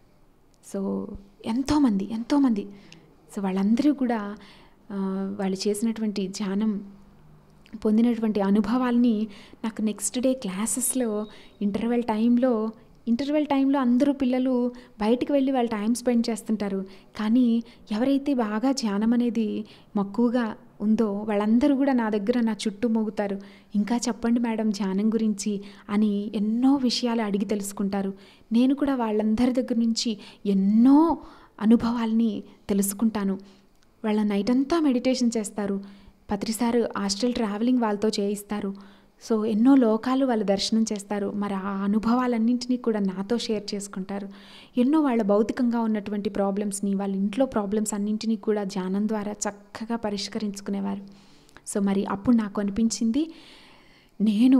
సో ఎంతోమంది ఎంతోమంది సో వాళ్ళందరూ కూడా వాళ్ళు చేసినటువంటి ధ్యానం పొందినటువంటి అనుభవాల్ని నాకు నెక్స్ట్ డే క్లాసెస్లో ఇంటర్వెల్ టైంలో ఇంటర్వెల్ టైంలో అందరూ పిల్లలు బయటికి వెళ్ళి వాళ్ళు టైం స్పెండ్ చేస్తుంటారు కానీ ఎవరైతే బాగా ధ్యానం అనేది మక్కువగా ఉందో వాళ్ళందరూ కూడా నా దగ్గర నా చుట్టూ మోగుతారు ఇంకా చెప్పండి మేడం ధ్యానం గురించి అని ఎన్నో విషయాలు అడిగి తెలుసుకుంటారు నేను కూడా వాళ్ళందరి దగ్గర నుంచి ఎన్నో అనుభవాల్ని తెలుసుకుంటాను వాళ్ళ నైట్ అంతా మెడిటేషన్ చేస్తారు పత్రిసారు హాస్టల్ ట్రావెలింగ్ వాళ్ళతో చేయిస్తారు సో ఎన్నో లోకాలు వాళ్ళు దర్శనం చేస్తారు మరి ఆ అనుభవాలన్నింటినీ కూడా నాతో షేర్ చేసుకుంటారు ఎన్నో వాళ్ళ భౌతికంగా ఉన్నటువంటి ప్రాబ్లమ్స్ని వాళ్ళ ఇంట్లో ప్రాబ్లమ్స్ అన్నింటినీ కూడా ధ్యానం ద్వారా చక్కగా పరిష్కరించుకునేవారు సో మరి అప్పుడు నాకు అనిపించింది నేను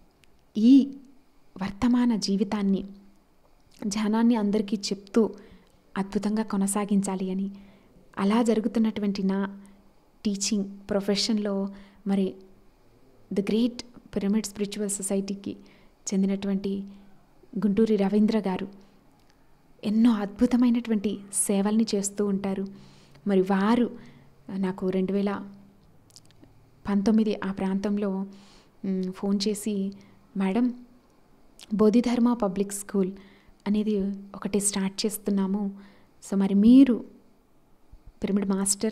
ఈ వర్తమాన జీవితాన్ని ధ్యానాన్ని అందరికీ చెప్తూ అద్భుతంగా కొనసాగించాలి అని అలా జరుగుతున్నటువంటి నా టీచింగ్ ప్రొఫెషన్లో మరి ద గ్రేట్ పిరమిడ్ స్పిరిచువల్ సొసైటీకి చెందినటువంటి గుంటూరి రవీంద్ర గారు ఎన్నో అద్భుతమైనటువంటి సేవల్ని చేస్తూ ఉంటారు మరి వారు నాకు రెండు వేల పంతొమ్మిది ఆ ప్రాంతంలో ఫోన్ చేసి మేడం బోధిధర్మ పబ్లిక్ స్కూల్ అనేది ఒకటి స్టార్ట్ చేస్తున్నాము సో మరి మీరు పిరమిడ్ మాస్టర్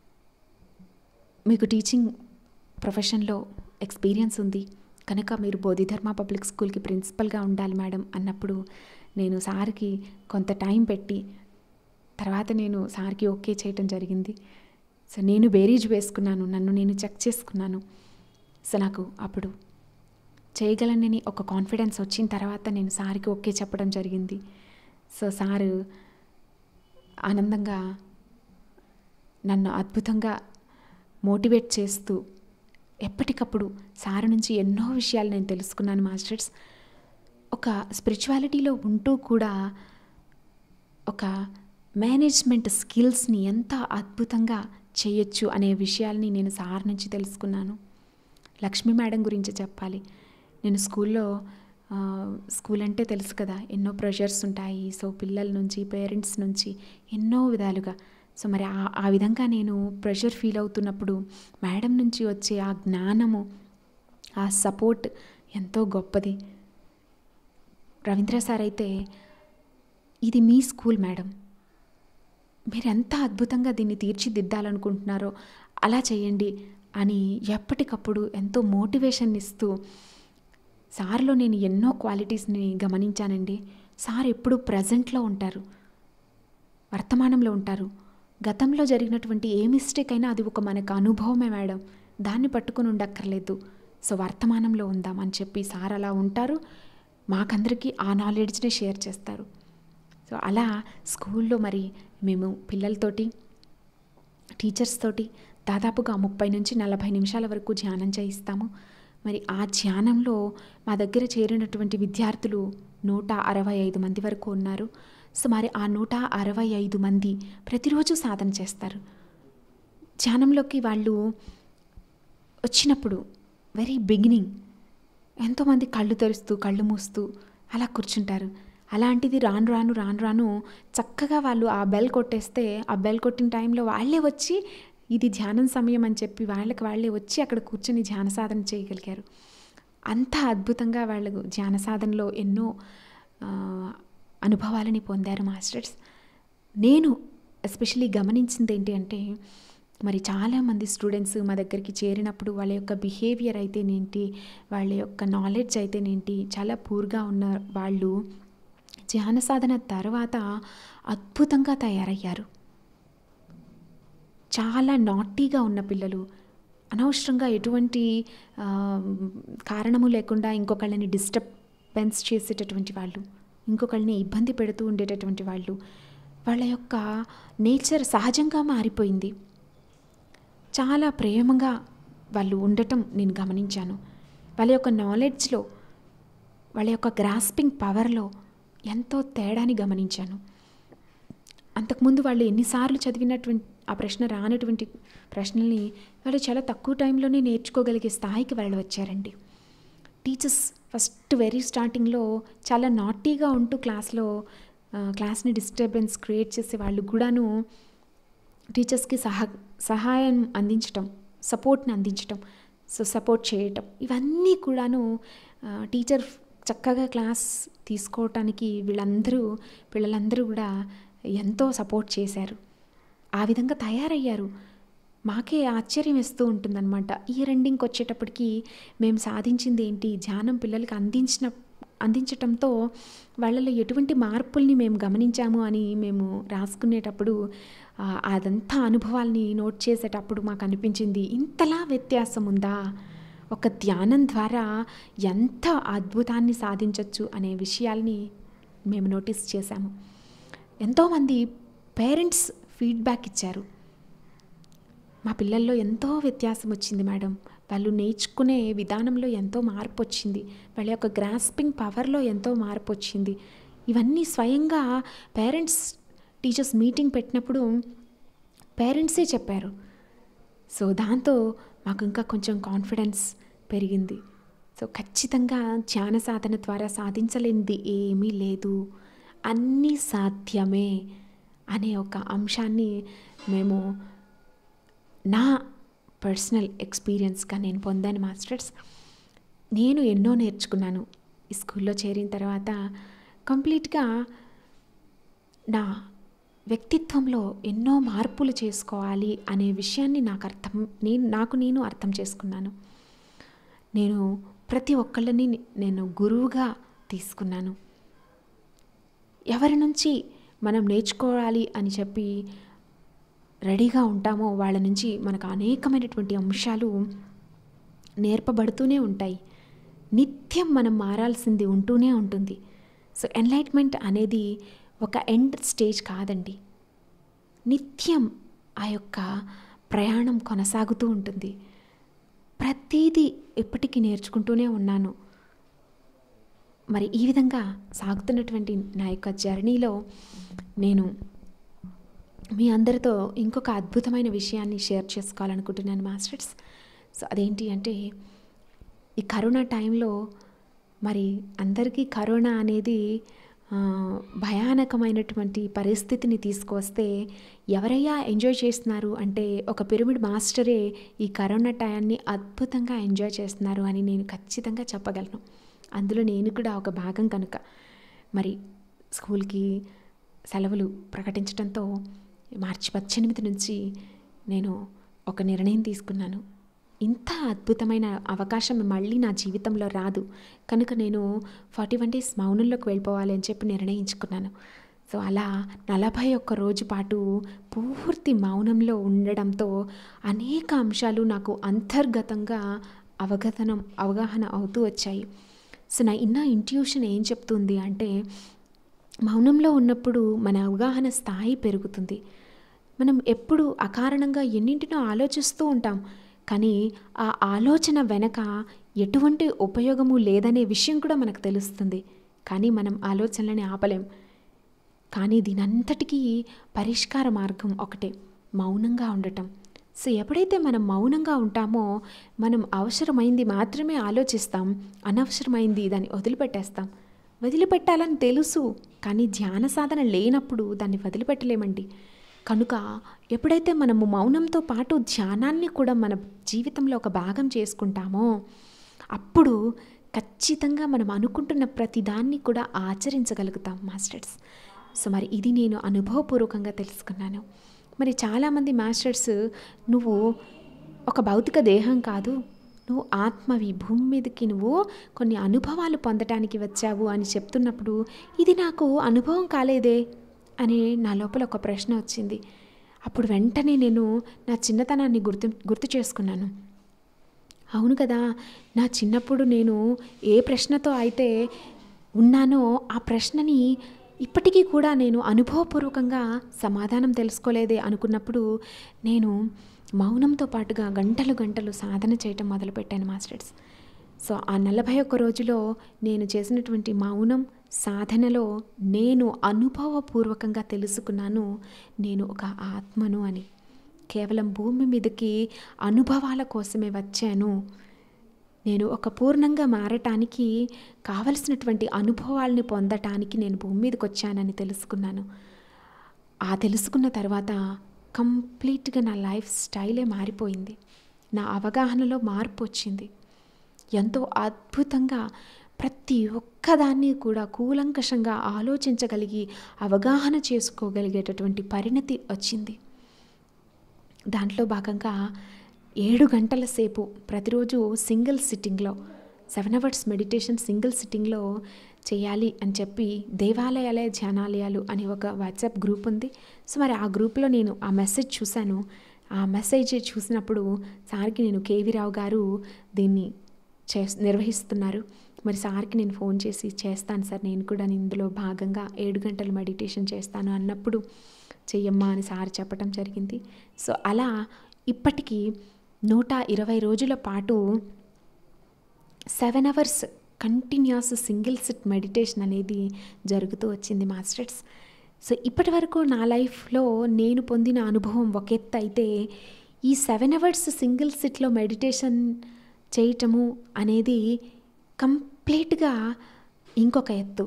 మీకు టీచింగ్ ప్రొఫెషన్లో ఎక్స్పీరియన్స్ ఉంది కనుక మీరు బోధిధర్మ పబ్లిక్ స్కూల్కి ప్రిన్సిపల్గా ఉండాలి మేడం అన్నప్పుడు నేను సార్కి కొంత టైం పెట్టి తర్వాత నేను సార్కి ఓకే చేయటం జరిగింది సో నేను బేరీజ్ వేసుకున్నాను నన్ను నేను చెక్ చేసుకున్నాను సో నాకు అప్పుడు చేయగలనని ఒక కాన్ఫిడెన్స్ వచ్చిన తర్వాత నేను సార్కి ఓకే చెప్పడం జరిగింది సో సారు ఆనందంగా నన్ను అద్భుతంగా మోటివేట్ చేస్తూ ఎప్పటికప్పుడు సార్ నుంచి ఎన్నో విషయాలు నేను తెలుసుకున్నాను మాస్టర్స్ ఒక స్పిరిచువాలిటీలో ఉంటూ కూడా ఒక మేనేజ్మెంట్ స్కిల్స్ని ఎంత అద్భుతంగా చేయొచ్చు అనే విషయాల్ని నేను సార్ నుంచి తెలుసుకున్నాను లక్ష్మీ మేడం గురించి చెప్పాలి నేను స్కూల్లో ఆ, స్కూల్ అంటే తెలుసు కదా ఎన్నో ప్రెషర్స్ ఉంటాయి సో పిల్లల నుంచి పేరెంట్స్ నుంచి ఎన్నో విధాలుగా సో మరి ఆ ఆ విధంగా నేను ప్రెషర్ ఫీల్ అవుతున్నప్పుడు మేడం నుంచి వచ్చే ఆ జ్ఞానము ఆ సపోర్ట్ ఎంతో గొప్పది రవీంద్ర సార్ అయితే ఇది మీ స్కూల్ మేడం మీరు ఎంత అద్భుతంగా దీన్ని తీర్చిదిద్దాలనుకుంటున్నారో అలా చేయండి అని ఎప్పటికప్పుడు ఎంతో మోటివేషన్ ఇస్తూ సార్లో నేను ఎన్నో క్వాలిటీస్ని గమనించానండి సార్ ఎప్పుడు ప్రజెంట్లో ఉంటారు వర్తమానంలో ఉంటారు గతంలో జరిగినటువంటి ఏ మిస్టేక్ అయినా అది ఒక మనకు అనుభవమే మేడం దాన్ని పట్టుకొని ఉండక్కర్లేదు సో వర్తమానంలో ఉందాం అని చెప్పి సార్ అలా ఉంటారు మాకందరికీ ఆ నాలెడ్జ్ని షేర్ చేస్తారు సో అలా స్కూల్లో మరి మేము పిల్లలతోటి టీచర్స్ తోటి దాదాపుగా ముప్పై నుంచి నలభై నిమిషాల వరకు ధ్యానం చేయిస్తాము మరి ఆ ధ్యానంలో మా దగ్గర చేరినటువంటి విద్యార్థులు నూట అరవై ఐదు మంది వరకు ఉన్నారు సో మరి ఆ నూట అరవై ఐదు మంది ప్రతిరోజు సాధన చేస్తారు ధ్యానంలోకి వాళ్ళు వచ్చినప్పుడు వెరీ బిగినింగ్ ఎంతోమంది కళ్ళు తెరుస్తూ కళ్ళు మూస్తూ అలా కూర్చుంటారు అలాంటిది రాను రాను రాను రాను చక్కగా వాళ్ళు ఆ బెల్ కొట్టేస్తే ఆ బెల్ కొట్టిన టైంలో వాళ్ళే వచ్చి ఇది ధ్యానం సమయం అని చెప్పి వాళ్ళకి వాళ్ళే వచ్చి అక్కడ కూర్చొని ధ్యాన సాధన చేయగలిగారు అంత అద్భుతంగా వాళ్ళు ధ్యాన సాధనలో ఎన్నో ఆ, అనుభవాలని పొందారు మాస్టర్స్ నేను ఎస్పెషలీ గమనించింది ఏంటి అంటే మరి చాలామంది స్టూడెంట్స్ మా దగ్గరికి చేరినప్పుడు వాళ్ళ యొక్క బిహేవియర్ అయితేనేంటి వాళ్ళ యొక్క నాలెడ్జ్ అయితేనేంటి చాలా పూర్గా ఉన్న వాళ్ళు ధ్యాన సాధన తర్వాత అద్భుతంగా తయారయ్యారు చాలా నాటీగా ఉన్న పిల్లలు అనవసరంగా ఎటువంటి ఆ, కారణము లేకుండా ఇంకొకళ్ళని డిస్టర్బెన్స్ చేసేటటువంటి వాళ్ళు ఇంకొకళ్ళని ఇబ్బంది పెడుతూ ఉండేటటువంటి వాళ్ళు వాళ్ళ యొక్క నేచర్ సహజంగా మారిపోయింది చాలా ప్రేమగా వాళ్ళు ఉండటం నేను గమనించాను వాళ్ళ యొక్క నాలెడ్జ్లో వాళ్ళ యొక్క గ్రాస్పింగ్ పవర్లో ఎంతో తేడాని గమనించాను అంతకుముందు వాళ్ళు ఎన్నిసార్లు చదివినటువంటి ఆ ప్రశ్న రానటువంటి ప్రశ్నల్ని వాళ్ళు చాలా తక్కువ టైంలోనే నేర్చుకోగలిగే స్థాయికి వాళ్ళు వచ్చారండి టీచర్స్ ఫస్ట్ వెరీ స్టార్టింగ్లో చాలా నాటీగా ఉంటూ క్లాస్లో ఆ, క్లాస్ని డిస్టర్బెన్స్ క్రియేట్ చేసే వాళ్ళు కూడాను టీచర్స్కి సహా సహాయం అందించటం సపోర్ట్ని అందించటం సో సపోర్ట్ చేయటం ఇవన్నీ కూడాను ఆ, టీచర్ చక్కగా క్లాస్ తీసుకోవటానికి వీళ్ళందరూ పిల్లలందరూ కూడా ఎంతో సపోర్ట్ చేశారు ఆ విధంగా తయారయ్యారు మాకే ఆశ్చర్యం వేస్తూ ఉంటుందన్నమాట ఈ రెండింగ్కి వచ్చేటప్పటికి మేము సాధించింది ఏంటి ధ్యానం పిల్లలకి అందించిన అందించటంతో వాళ్ళలో ఎటువంటి మార్పుల్ని మేము గమనించాము అని మేము రాసుకునేటప్పుడు ఆ, అదంతా అనుభవాల్ని నోట్ చేసేటప్పుడు మాకు అనిపించింది ఇంతలా వ్యత్యాసం ఉందా ఒక ధ్యానం ద్వారా ఎంత అద్భుతాన్ని సాధించవచ్చు అనే విషయాల్ని మేము నోటీస్ చేశాము ఎంతోమంది పేరెంట్స్ ఫీడ్బ్యాక్ ఇచ్చారు మా పిల్లల్లో ఎంతో వ్యత్యాసం వచ్చింది మేడం వాళ్ళు నేర్చుకునే విధానంలో ఎంతో మార్పు వచ్చింది వాళ్ళ యొక్క గ్రాస్పింగ్ పవర్లో ఎంతో మార్పు వచ్చింది ఇవన్నీ స్వయంగా పేరెంట్స్ టీచర్స్ మీటింగ్ పెట్టినప్పుడు పేరెంట్సే చెప్పారు సో దాంతో మాకు ఇంకా కొంచెం కాన్ఫిడెన్స్ పెరిగింది సో ఖచ్చితంగా ధ్యాన సాధన ద్వారా సాధించలేనిది ఏమీ లేదు అన్నీ సాధ్యమే అనే ఒక అంశాన్ని మేము నా పర్సనల్ ఎక్స్పీరియన్స్గా నేను పొందాను మాస్టర్స్ నేను ఎన్నో నేర్చుకున్నాను ఈ స్కూల్లో చేరిన తర్వాత కంప్లీట్గా నా వ్యక్తిత్వంలో ఎన్నో మార్పులు చేసుకోవాలి అనే విషయాన్ని నాకు అర్థం నేను నాకు నేను అర్థం చేసుకున్నాను నేను ప్రతి ఒక్కళ్ళని నేను గురువుగా తీసుకున్నాను ఎవరి నుంచి మనం నేర్చుకోవాలి అని చెప్పి రెడీగా ఉంటామో వాళ్ళ నుంచి మనకు అనేకమైనటువంటి అంశాలు నేర్పబడుతూనే ఉంటాయి నిత్యం మనం మారాల్సింది ఉంటూనే ఉంటుంది సో ఎన్లైట్మెంట్ అనేది ఒక ఎండ్ స్టేజ్ కాదండి నిత్యం ఆ యొక్క ప్రయాణం కొనసాగుతూ ఉంటుంది ప్రతీదీ ఇప్పటికీ నేర్చుకుంటూనే ఉన్నాను మరి ఈ విధంగా సాగుతున్నటువంటి నా యొక్క జర్నీలో నేను మీ అందరితో ఇంకొక అద్భుతమైన విషయాన్ని షేర్ చేసుకోవాలనుకుంటున్నాను మాస్టర్స్ సో అదేంటి అంటే ఈ కరోనా టైంలో మరి అందరికీ కరోనా అనేది ఆ, భయానకమైనటువంటి పరిస్థితిని తీసుకొస్తే ఎవరయ్యా ఎంజాయ్ చేస్తున్నారు అంటే ఒక పిరమిడ్ మాస్టరే ఈ కరోనా టయాన్ని అద్భుతంగా ఎంజాయ్ చేస్తున్నారు అని నేను ఖచ్చితంగా చెప్పగలను అందులో నేను కూడా ఒక భాగం కనుక మరి స్కూల్కి సెలవులు ప్రకటించడంతో మార్చి పద్దెనిమిది నుంచి నేను ఒక నిర్ణయం తీసుకున్నాను ఇంత అద్భుతమైన అవకాశం మళ్ళీ నా జీవితంలో రాదు కనుక నేను ఫార్టీ వన్ డేస్ మౌనంలోకి వెళ్ళిపోవాలి అని చెప్పి నిర్ణయించుకున్నాను సో అలా నలభై ఒక్క రోజు పాటు పూర్తి మౌనంలో ఉండడంతో అనేక అంశాలు నాకు అంతర్గతంగా అవగతనం అవగాహన అవుతూ వచ్చాయి సో నా ఇన్న ఇంట్యూషన్ ఏం చెప్తుంది అంటే మౌనంలో ఉన్నప్పుడు మన అవగాహన స్థాయి పెరుగుతుంది మనం ఎప్పుడు అకారణంగా ఎన్నింటినో ఆలోచిస్తూ ఉంటాం కానీ ఆ ఆలోచన వెనక ఎటువంటి ఉపయోగము లేదనే విషయం కూడా మనకు తెలుస్తుంది కానీ మనం ఆలోచనలని ఆపలేం కానీ దీనంతటికీ పరిష్కార మార్గం ఒకటే మౌనంగా ఉండటం సో ఎప్పుడైతే మనం మౌనంగా ఉంటామో మనం అవసరమైంది మాత్రమే ఆలోచిస్తాం అనవసరమైంది దాన్ని వదిలిపెట్టేస్తాం వదిలిపెట్టాలని తెలుసు కానీ ధ్యాన సాధన లేనప్పుడు దాన్ని వదిలిపెట్టలేమండి కనుక ఎప్పుడైతే మనము మౌనంతో పాటు ధ్యానాన్ని కూడా మన జీవితంలో ఒక భాగం చేసుకుంటామో అప్పుడు ఖచ్చితంగా మనం అనుకుంటున్న ప్రతిదాన్ని కూడా ఆచరించగలుగుతాం మాస్టర్స్ సో మరి ఇది నేను అనుభవపూర్వకంగా తెలుసుకున్నాను మరి చాలామంది మాస్టర్స్ నువ్వు ఒక భౌతిక దేహం కాదు నువ్వు ఆత్మవి భూమి మీదకి నువ్వు కొన్ని అనుభవాలు పొందటానికి వచ్చావు అని చెప్తున్నప్పుడు ఇది నాకు అనుభవం కాలేదే అని నా లోపల ఒక ప్రశ్న వచ్చింది అప్పుడు వెంటనే నేను నా చిన్నతనాన్ని గుర్తు గుర్తు చేసుకున్నాను అవును కదా నా చిన్నప్పుడు నేను ఏ ప్రశ్నతో అయితే ఉన్నానో ఆ ప్రశ్నని ఇప్పటికీ కూడా నేను అనుభవపూర్వకంగా సమాధానం తెలుసుకోలేదే అనుకున్నప్పుడు నేను మౌనంతో పాటుగా గంటలు గంటలు సాధన చేయటం మొదలుపెట్టాను మాస్టర్స్ సో ఆ నలభై ఒక్క రోజులో నేను చేసినటువంటి మౌనం సాధనలో నేను అనుభవపూర్వకంగా తెలుసుకున్నాను నేను ఒక ఆత్మను అని కేవలం భూమి మీదకి అనుభవాల కోసమే వచ్చాను నేను ఒక పూర్ణంగా మారటానికి కావలసినటువంటి అనుభవాల్ని పొందటానికి నేను భూమి మీదకి వచ్చానని తెలుసుకున్నాను ఆ తెలుసుకున్న తర్వాత కంప్లీట్గా నా లైఫ్ స్టైలే మారిపోయింది నా అవగాహనలో మార్పు వచ్చింది ఎంతో అద్భుతంగా ప్రతి ఒక్కదాన్ని కూడా కూలంకషంగా ఆలోచించగలిగి అవగాహన చేసుకోగలిగేటటువంటి పరిణతి వచ్చింది దాంట్లో భాగంగా ఏడు గంటల సేపు ప్రతిరోజు సింగిల్ సిట్టింగ్లో సెవెన్ అవర్స్ మెడిటేషన్ సింగిల్ సిట్టింగ్లో చేయాలి అని చెప్పి దేవాలయాలయ ధ్యానాలయాలు అని ఒక వాట్సాప్ గ్రూప్ ఉంది సో మరి ఆ గ్రూప్లో నేను ఆ మెసేజ్ చూశాను ఆ మెసేజ్ చూసినప్పుడు సార్కి నేను కేవీ రావు గారు దీన్ని చే నిర్వహిస్తున్నారు మరి సార్కి నేను ఫోన్ చేసి చేస్తాను సార్ నేను కూడా ఇందులో భాగంగా ఏడు గంటలు మెడిటేషన్ చేస్తాను అన్నప్పుడు చెయ్యమ్మా అని సార్ చెప్పడం జరిగింది సో అలా ఇప్పటికీ నూట ఇరవై రోజుల పాటు seven hours continuous single sit meditation అనేది జరుగుతూ వచ్చింది మాస్టర్స్ సో ఇప్పటి వరకు నా లైఫ్లో నేను పొందిన అనుభవం ఒక ఎత్తు అయితే ఈ సెవెన్ అవర్స్ సింగిల్ సిట్లో మెడిటేషన్ చేయటము అనేది కంప్లీట్గా ఇంకొక ఎత్తు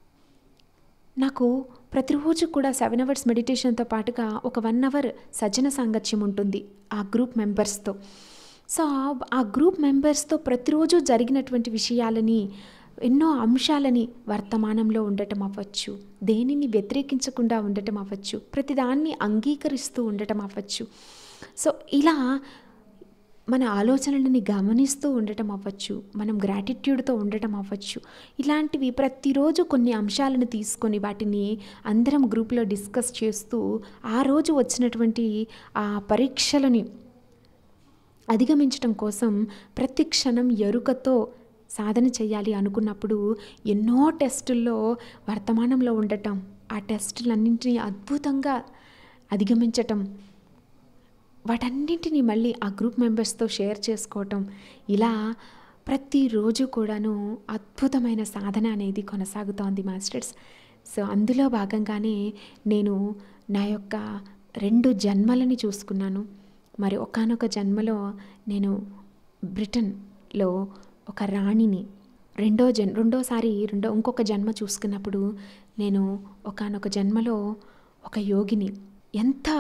నాకు ప్రతిరోజు కూడా సెవెన్ అవర్స్ మెడిటేషన్తో పాటుగా ఒక వన్ అవర్ సజ్జన సాంగత్యం ఉంటుంది ఆ గ్రూప్ మెంబర్స్తో సో ఆ గ్రూప్ మెంబర్స్తో ప్రతిరోజు జరిగినటువంటి విషయాలని ఎన్నో అంశాలని వర్తమానంలో ఉండటం అవ్వచ్చు దేనిని వ్యతిరేకించకుండా ఉండటం అవ్వచ్చు ప్రతిదాన్ని అంగీకరిస్తూ ఉండటం అవ్వచ్చు సో ఇలా మన ఆలోచనలని గమనిస్తూ ఉండటం అవ్వచ్చు మనం గ్రాటిట్యూడ్తో ఉండటం అవ్వచ్చు ఇలాంటివి ప్రతిరోజు కొన్ని అంశాలను తీసుకొని వాటిని అందరం గ్రూప్లో డిస్కస్ చేస్తూ ఆ రోజు వచ్చినటువంటి ఆ పరీక్షలని అధిగమించడం కోసం ప్రతి క్షణం ఎరుకతో సాధన చేయాలి అనుకున్నప్పుడు ఎన్నో టెస్టుల్లో వర్తమానంలో ఉండటం ఆ టెస్టులన్నింటినీ అద్భుతంగా అధిగమించటం వాటన్నింటినీ మళ్ళీ ఆ గ్రూప్ మెంబర్స్తో షేర్ చేసుకోవటం ఇలా ప్రతిరోజు కూడాను అద్భుతమైన సాధన అనేది కొనసాగుతోంది మాస్టర్స్ సో అందులో భాగంగానే నేను నా యొక్క రెండు జన్మలని చూసుకున్నాను మరి ఒకానొక జన్మలో నేను బ్రిటన్లో ఒక రాణిని రెండో జన్ రెండోసారి రెండో ఇంకొక జన్మ చూసుకున్నప్పుడు నేను ఒకానొక జన్మలో ఒక యోగిని ఎంత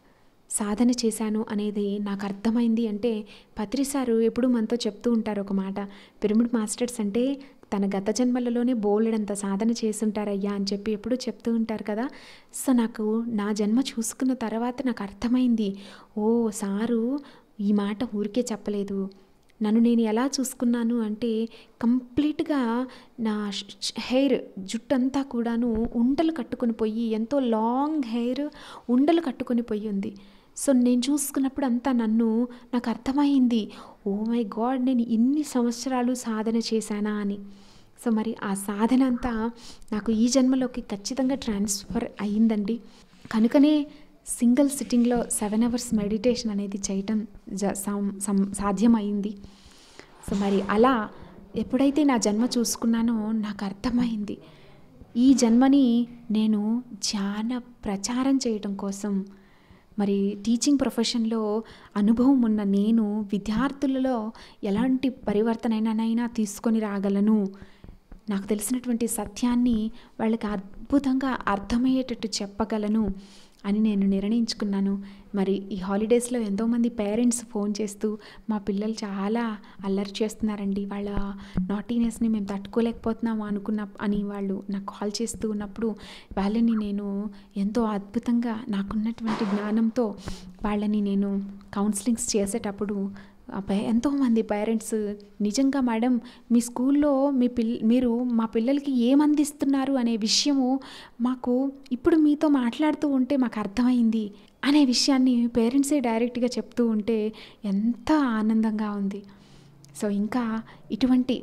సాధన చేశాను అనేది నాకు అర్థమైంది అంటే పత్రి సారు ఎప్పుడు మనతో చెప్తూ ఉంటారు ఒక మాట పిరమిడ్ మాస్టర్స్ అంటే తన గత జన్మలలోనే బోలెడంత సాధన చేసుంటారయ్యా అని చెప్పి ఎప్పుడు చెప్తూ ఉంటారు కదా సో నాకు నా జన్మ చూసుకున్న తర్వాత నాకు అర్థమైంది ఓ సారు ఈ మాట ఊరికే చెప్పలేదు నన్ను నేను ఎలా చూసుకున్నాను అంటే కంప్లీట్గా నా హెయిర్ జుట్టంతా కూడాను ఉండలు కట్టుకొని పోయి ఎంతో లాంగ్ హెయిర్ ఉండలు కట్టుకొని పోయి ఉంది సో నేను చూసుకున్నప్పుడు అంతా నన్ను నాకు అర్థమైంది ఓ మై గాడ్ నేను ఇన్ని సంవత్సరాలు సాధన చేశానా అని సో మరి ఆ సాధన అంతా నాకు ఈ జన్మలోకి ఖచ్చితంగా ట్రాన్స్ఫర్ అయ్యిందండి కనుకనే సింగిల్ సిట్టింగ్లో సెవెన్ అవర్స్ మెడిటేషన్ అనేది చేయటం జ సం- సం- సాధ్యమైంది సో మరి అలా ఎప్పుడైతే నా జన్మ చూసుకున్నానో నాకు అర్థమైంది ఈ జన్మని నేను ధ్యాన ప్రచారం చేయటం కోసం మరి టీచింగ్ ప్రొఫెషన్లో అనుభవం ఉన్న నేను విద్యార్థులలో ఎలాంటి పరివర్తనైనానైనా తీసుకొని రాగలను నాకు తెలిసినటువంటి సత్యాన్ని వాళ్ళకి అద్భుతంగా అర్థమయ్యేటట్టు చెప్పగలను అని నేను నిర్ణయించుకున్నాను మరి ఈ హాలిడేస్లో ఎంతోమంది పేరెంట్స్ ఫోన్ చేస్తూ మా పిల్లలు చాలా అల్లరి చేస్తున్నారండి వాళ్ళ నాటీనెస్ని మేము తట్టుకోలేకపోతున్నాము అనుకున్న అని వాళ్ళు నాకు కాల్ చేస్తూ ఉన్నప్పుడు వాళ్ళని నేను ఎంతో అద్భుతంగా నాకున్నటువంటి జ్ఞానంతో వాళ్ళని నేను కౌన్సిలింగ్స్ చేసేటప్పుడు ఆ పే- ఎంతోమంది పేరెంట్స్ నిజంగా మేడం మీ స్కూల్లో మీ పిల్ మీరు మా పిల్లలకి ఏం అందిస్తున్నారు అనే విషయము మాకు ఇప్పుడు మీతో మాట్లాడుతూ ఉంటే మాకు అర్థమైంది అనే విషయాన్ని పేరెంట్సే డైరెక్ట్గా చెప్తూ ఉంటే ఎంత ఆనందంగా ఉంది సో ఇంకా ఇటువంటి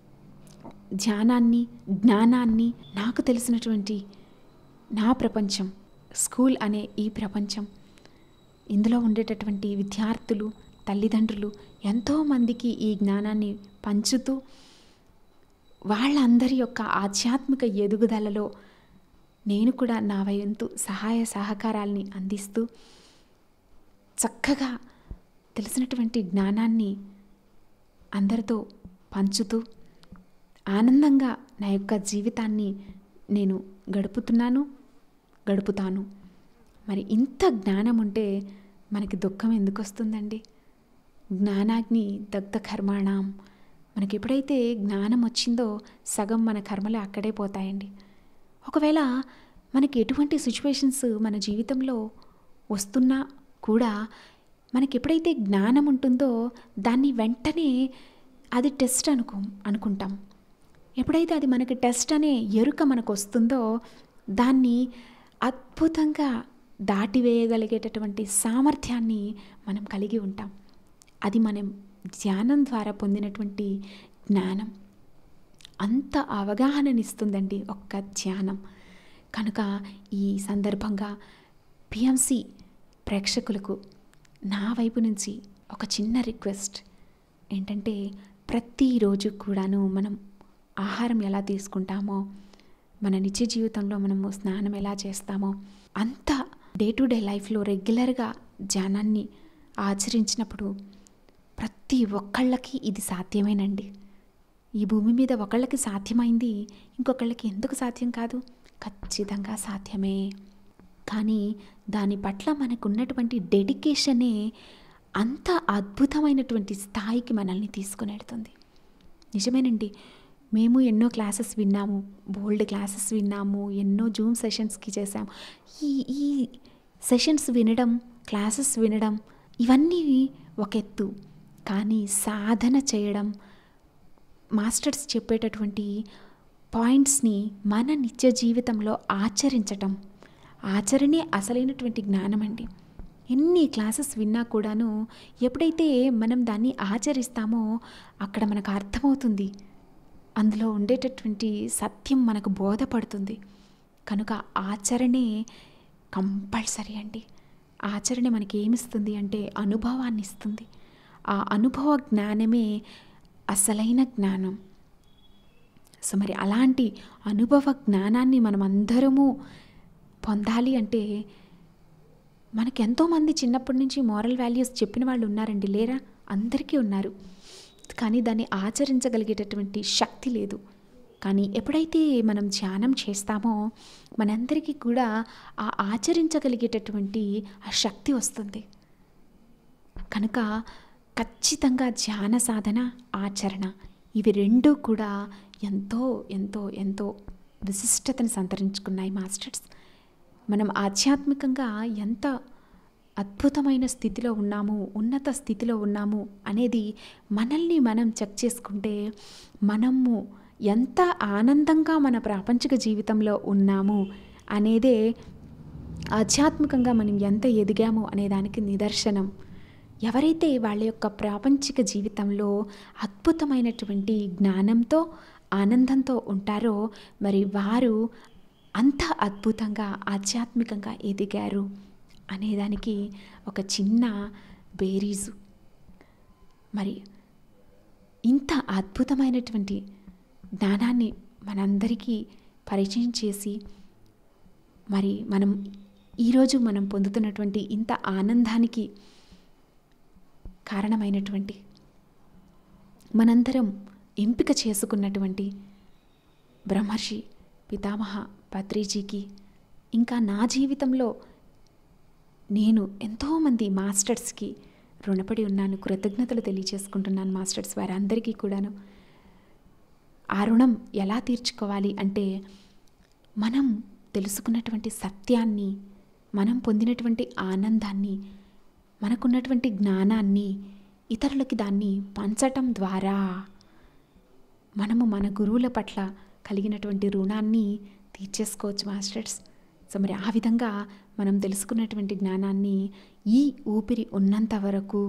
ధ్యానాన్ని జ్ఞానాన్ని నాకు తెలిసినటువంటి నా ప్రపంచం స్కూల్ అనే ఈ ప్రపంచం ఇందులో ఉండేటటువంటి విద్యార్థులు తల్లిదండ్రులు ఎంతోమందికి ఈ జ్ఞానాన్ని పంచుతూ వాళ్ళందరి యొక్క ఆధ్యాత్మిక ఎదుగుదలలో నేను కూడా నా వంతు సహాయ సహకారాల్ని అందిస్తూ చక్కగా తెలిసినటువంటి జ్ఞానాన్ని అందరితో పంచుతూ ఆనందంగా నా యొక్క జీవితాన్ని నేను గడుపుతున్నాను గడుపుతాను మరి ఇంత జ్ఞానం ఉంటే మనకి దుఃఖం ఎందుకు వస్తుందండి జ్ఞానాగ్ని దగ్ధ కర్మాణం మనకి ఎప్పుడైతే జ్ఞానం వచ్చిందో సగం మన కర్మలు అక్కడే పోతాయండి ఒకవేళ మనకి ఎటువంటి సిచ్యువేషన్స్ మన జీవితంలో వస్తున్నా కూడా మనకి ఎప్పుడైతే జ్ఞానం ఉంటుందో దాన్ని వెంటనే అది టెస్ట్ అనుకో అనుకుంటాం ఎప్పుడైతే అది మనకి టెస్ట్ అనే ఎరుక మనకు వస్తుందో దాన్ని అద్భుతంగా దాటివేయగలిగేటటువంటి సామర్థ్యాన్ని మనం కలిగి ఉంటాం అది మనం ధ్యానం ద్వారా పొందినటువంటి జ్ఞానం అంత అవగాహననిస్తుందండి ఒక్క ధ్యానం కనుక ఈ సందర్భంగా పిఎంసి ప్రేక్షకులకు నా వైపు నుంచి ఒక చిన్న రిక్వెస్ట్ ఏంటంటే ప్రతిరోజు కూడాను మనం ఆహారం ఎలా తీసుకుంటామో మన నిత్య జీవితంలో మనము స్నానం ఎలా చేస్తామో అంత డే టు డే లైఫ్లో రెగ్యులర్గా ధ్యానాన్ని ఆచరించినప్పుడు ప్రతి ఒక్కళ్ళకి ఇది సాధ్యమేనండి ఈ భూమి మీద ఒకళ్ళకి సాధ్యమైంది ఇంకొకళ్ళకి ఎందుకు సాధ్యం కాదు ఖచ్చితంగా సాధ్యమే కానీ దాని పట్ల మనకున్నటువంటి డెడికేషనే అంత అద్భుతమైనటువంటి స్థాయికి మనల్ని తీసుకుని వెళ్తుంది నిజమేనండి మేము ఎన్నో క్లాసెస్ విన్నాము బోల్డ్ క్లాసెస్ విన్నాము ఎన్నో జూమ్ సెషన్స్కి చేసాము ఈ ఈ సెషన్స్ వినడం క్లాసెస్ వినడం ఇవన్నీ ఒక ఎత్తు కానీ సాధన చేయడం మాస్టర్స్ చెప్పేటటువంటి పాయింట్స్ని మన నిత్య జీవితంలో ఆచరించటం ఆచరణే అసలైనటువంటి జ్ఞానం అండి ఎన్ని క్లాసెస్ విన్నా కూడాను ఎప్పుడైతే మనం దాన్ని ఆచరిస్తామో అక్కడ మనకు అర్థమవుతుంది అందులో ఉండేటటువంటి సత్యం మనకు బోధపడుతుంది కనుక ఆచరణే కంపల్సరీ అండి ఆచరణ మనకి ఏమిస్తుంది అంటే అనుభవాన్ని ఇస్తుంది ఆ అనుభవ జ్ఞానమే అసలైన జ్ఞానం సో మరి అలాంటి అనుభవ జ్ఞానాన్ని మనం అందరము పొందాలి అంటే మనకి ఎంతోమంది చిన్నప్పటి నుంచి మారల్ వాల్యూస్ చెప్పిన వాళ్ళు ఉన్నారండి లేరా అందరికీ ఉన్నారు కానీ దాన్ని ఆచరించగలిగేటటువంటి శక్తి లేదు కానీ ఎప్పుడైతే మనం ధ్యానం చేస్తామో మనందరికీ కూడా ఆ ఆచరించగలిగేటటువంటి ఆ శక్తి వస్తుంది కనుక ఖచ్చితంగా ధ్యాన సాధన ఆచరణ ఇవి రెండూ కూడా ఎంతో ఎంతో ఎంతో విశిష్టతను సంతరించుకున్నాయి మాస్టర్స్ మనం ఆధ్యాత్మికంగా ఎంత అద్భుతమైన స్థితిలో ఉన్నాము ఉన్నత స్థితిలో ఉన్నాము అనేది మనల్ని మనం చెక్ చేసుకుంటే మనము ఎంత ఆనందంగా మన ప్రాపంచిక జీవితంలో ఉన్నాము అనేదే ఆధ్యాత్మికంగా మనం ఎంత ఎదిగాము అనే దానికి నిదర్శనం ఎవరైతే వాళ్ళ యొక్క ప్రాపంచిక జీవితంలో అద్భుతమైనటువంటి జ్ఞానంతో ఆనందంతో ఉంటారో మరి వారు అంత అద్భుతంగా ఆధ్యాత్మికంగా ఎదిగారు అనేదానికి ఒక చిన్న బేరీజు మరి ఇంత అద్భుతమైనటువంటి జ్ఞానాన్ని మనందరికీ పరిచయం చేసి మరి మనం ఈరోజు మనం పొందుతున్నటువంటి ఇంత ఆనందానికి కారణమైనటువంటి మనందరం ఎంపిక చేసుకున్నటువంటి బ్రహ్మర్షి పితామహ పత్రిజీకి ఇంకా నా జీవితంలో నేను ఎంతోమంది మాస్టర్స్కి రుణపడి ఉన్నాను కృతజ్ఞతలు తెలియచేసుకుంటున్నాను మాస్టర్స్ వారందరికీ కూడాను ఆ రుణం ఎలా తీర్చుకోవాలి అంటే మనం తెలుసుకున్నటువంటి సత్యాన్ని మనం పొందినటువంటి ఆనందాన్ని మనకున్నటువంటి జ్ఞానాన్ని ఇతరులకి దాన్ని పంచటం ద్వారా మనము మన గురువుల పట్ల కలిగినటువంటి రుణాన్ని తీర్చేసుకోవచ్చు మాస్టర్స్ సో మరి ఆ విధంగా మనం తెలుసుకున్నటువంటి జ్ఞానాన్ని ఈ ఊపిరి ఉన్నంత వరకు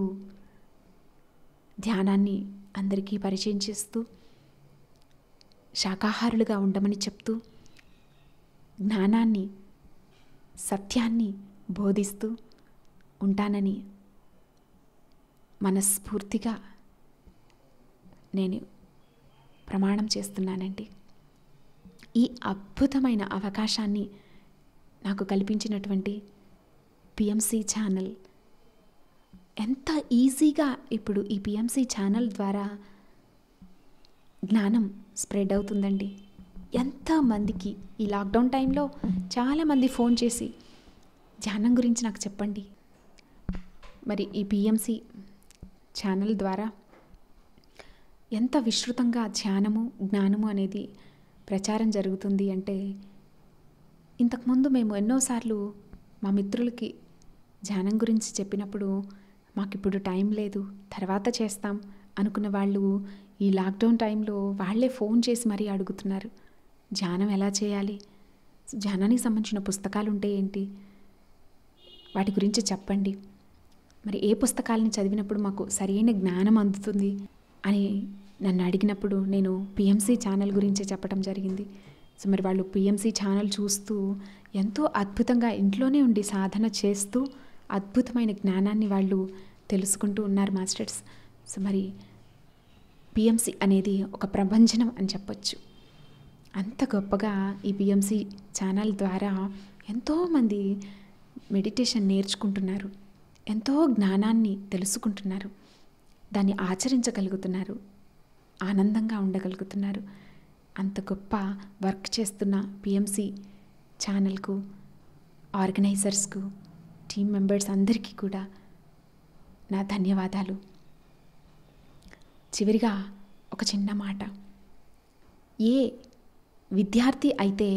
ధ్యానాన్ని అందరికీ పరిచయం చేస్తూ శాకాహారులుగా ఉండమని చెప్తూ జ్ఞానాన్ని సత్యాన్ని బోధిస్తూ ఉంటానని మనస్ఫూర్తిగా నేను ప్రమాణం చేస్తున్నానండి ఈ అద్భుతమైన అవకాశాన్ని నాకు కల్పించినటువంటి పిఎంసి ఛానల్ ఎంత ఈజీగా ఇప్పుడు ఈ పిఎంసి ఛానల్ ద్వారా జ్ఞానం స్ప్రెడ్ అవుతుందండి ఎంతమందికి ఈ లాక్డౌన్ టైంలో చాలామంది ఫోన్ చేసి ధ్యానం గురించి నాకు చెప్పండి మరి ఈ పిఎంసి ఛానల్ ద్వారా ఎంత విస్తృతంగా ధ్యానము జ్ఞానము అనేది ప్రచారం జరుగుతుంది అంటే ఇంతకుముందు మేము ఎన్నోసార్లు మా మిత్రులకి ధ్యానం గురించి చెప్పినప్పుడు మాకు ఇప్పుడు టైం లేదు తర్వాత చేస్తాం అనుకున్న వాళ్ళు ఈ లాక్డౌన్ టైంలో వాళ్ళే ఫోన్ చేసి మరీ అడుగుతున్నారు ధ్యానం ఎలా చేయాలి ధ్యానానికి సంబంధించిన పుస్తకాలు ఉంటే ఏంటి వాటి గురించి చెప్పండి మరి ఏ పుస్తకాలని చదివినప్పుడు మాకు సరైన జ్ఞానం అందుతుంది అని నన్ను అడిగినప్పుడు నేను పిఎంసి ఛానల్ గురించి చెప్పడం జరిగింది సో మరి వాళ్ళు పిఎంసి ఛానల్ చూస్తూ ఎంతో అద్భుతంగా ఇంట్లోనే ఉండి సాధన చేస్తూ అద్భుతమైన జ్ఞానాన్ని వాళ్ళు తెలుసుకుంటూ ఉన్నారు మాస్టర్స్ సో మరి పిఎంసి అనేది ఒక ప్రభంజనం అని చెప్పొచ్చు అంత గొప్పగా ఈ పిఎంసి ఛానల్ ద్వారా ఎంతోమంది మెడిటేషన్ నేర్చుకుంటున్నారు ఎంతో జ్ఞానాన్ని తెలుసుకుంటున్నారు దాన్ని ఆచరించగలుగుతున్నారు ఆనందంగా ఉండగలుగుతున్నారు అంత గొప్ప వర్క్ చేస్తున్న పిఎంసి ఛానల్కు ఆర్గనైజర్స్కు టీమ్ మెంబర్స్ అందరికీ కూడా నా ధన్యవాదాలు చివరిగా ఒక చిన్న మాట ఏ విద్యార్థి అయితే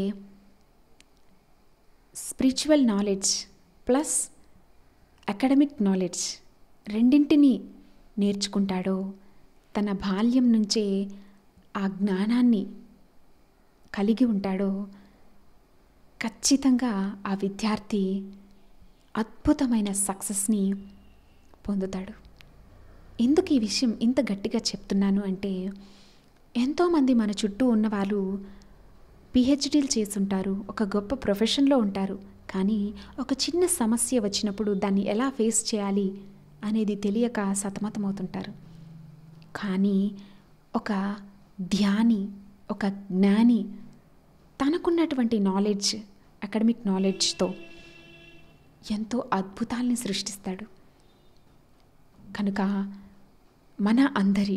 spiritual knowledge plus academic knowledge రెండింటినీ నేర్చుకుంటాడో తన బాల్యం నుంచే ఆ జ్ఞానాన్ని కలిగి ఉంటాడో ఖచ్చితంగా ఆ విద్యార్థి అద్భుతమైన సక్సెస్ని పొందుతాడు ఎందుకు ఈ విషయం ఇంత గట్టిగా చెప్తున్నాను అంటే ఎంతోమంది మన చుట్టూ ఉన్నవాళ్ళు పిహెచ్డీలు చేసుంటారు ఒక గొప్ప ప్రొఫెషన్లో ఉంటారు కానీ ఒక చిన్న సమస్య వచ్చినప్పుడు దాన్ని ఎలా ఫేస్ చేయాలి అనేది తెలియక సతమతమవుతుంటారు కానీ ఒక ధ్యాని ఒక జ్ఞాని తనకున్నటువంటి నాలెడ్జ్ అకాడమిక్ నాలెడ్జ్తో ఎంతో అద్భుతాల్ని సృష్టిస్తాడు కనుక మన అందరి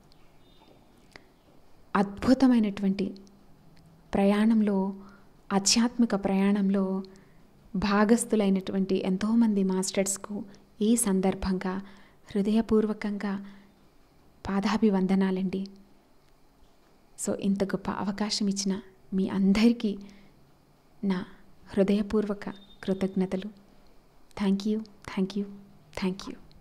అద్భుతమైనటువంటి ప్రయాణంలో ఆధ్యాత్మిక ప్రయాణంలో భాగస్థులైనటువంటి ఎంతోమంది మాస్టర్స్కు ఈ సందర్భంగా హృదయపూర్వకంగా పాదాభివందనాలండి సో ఇంత గొప్ప అవకాశం ఇచ్చిన మీ అందరికీ నా హృదయపూర్వక కృతజ్ఞతలు thank you thank you thank you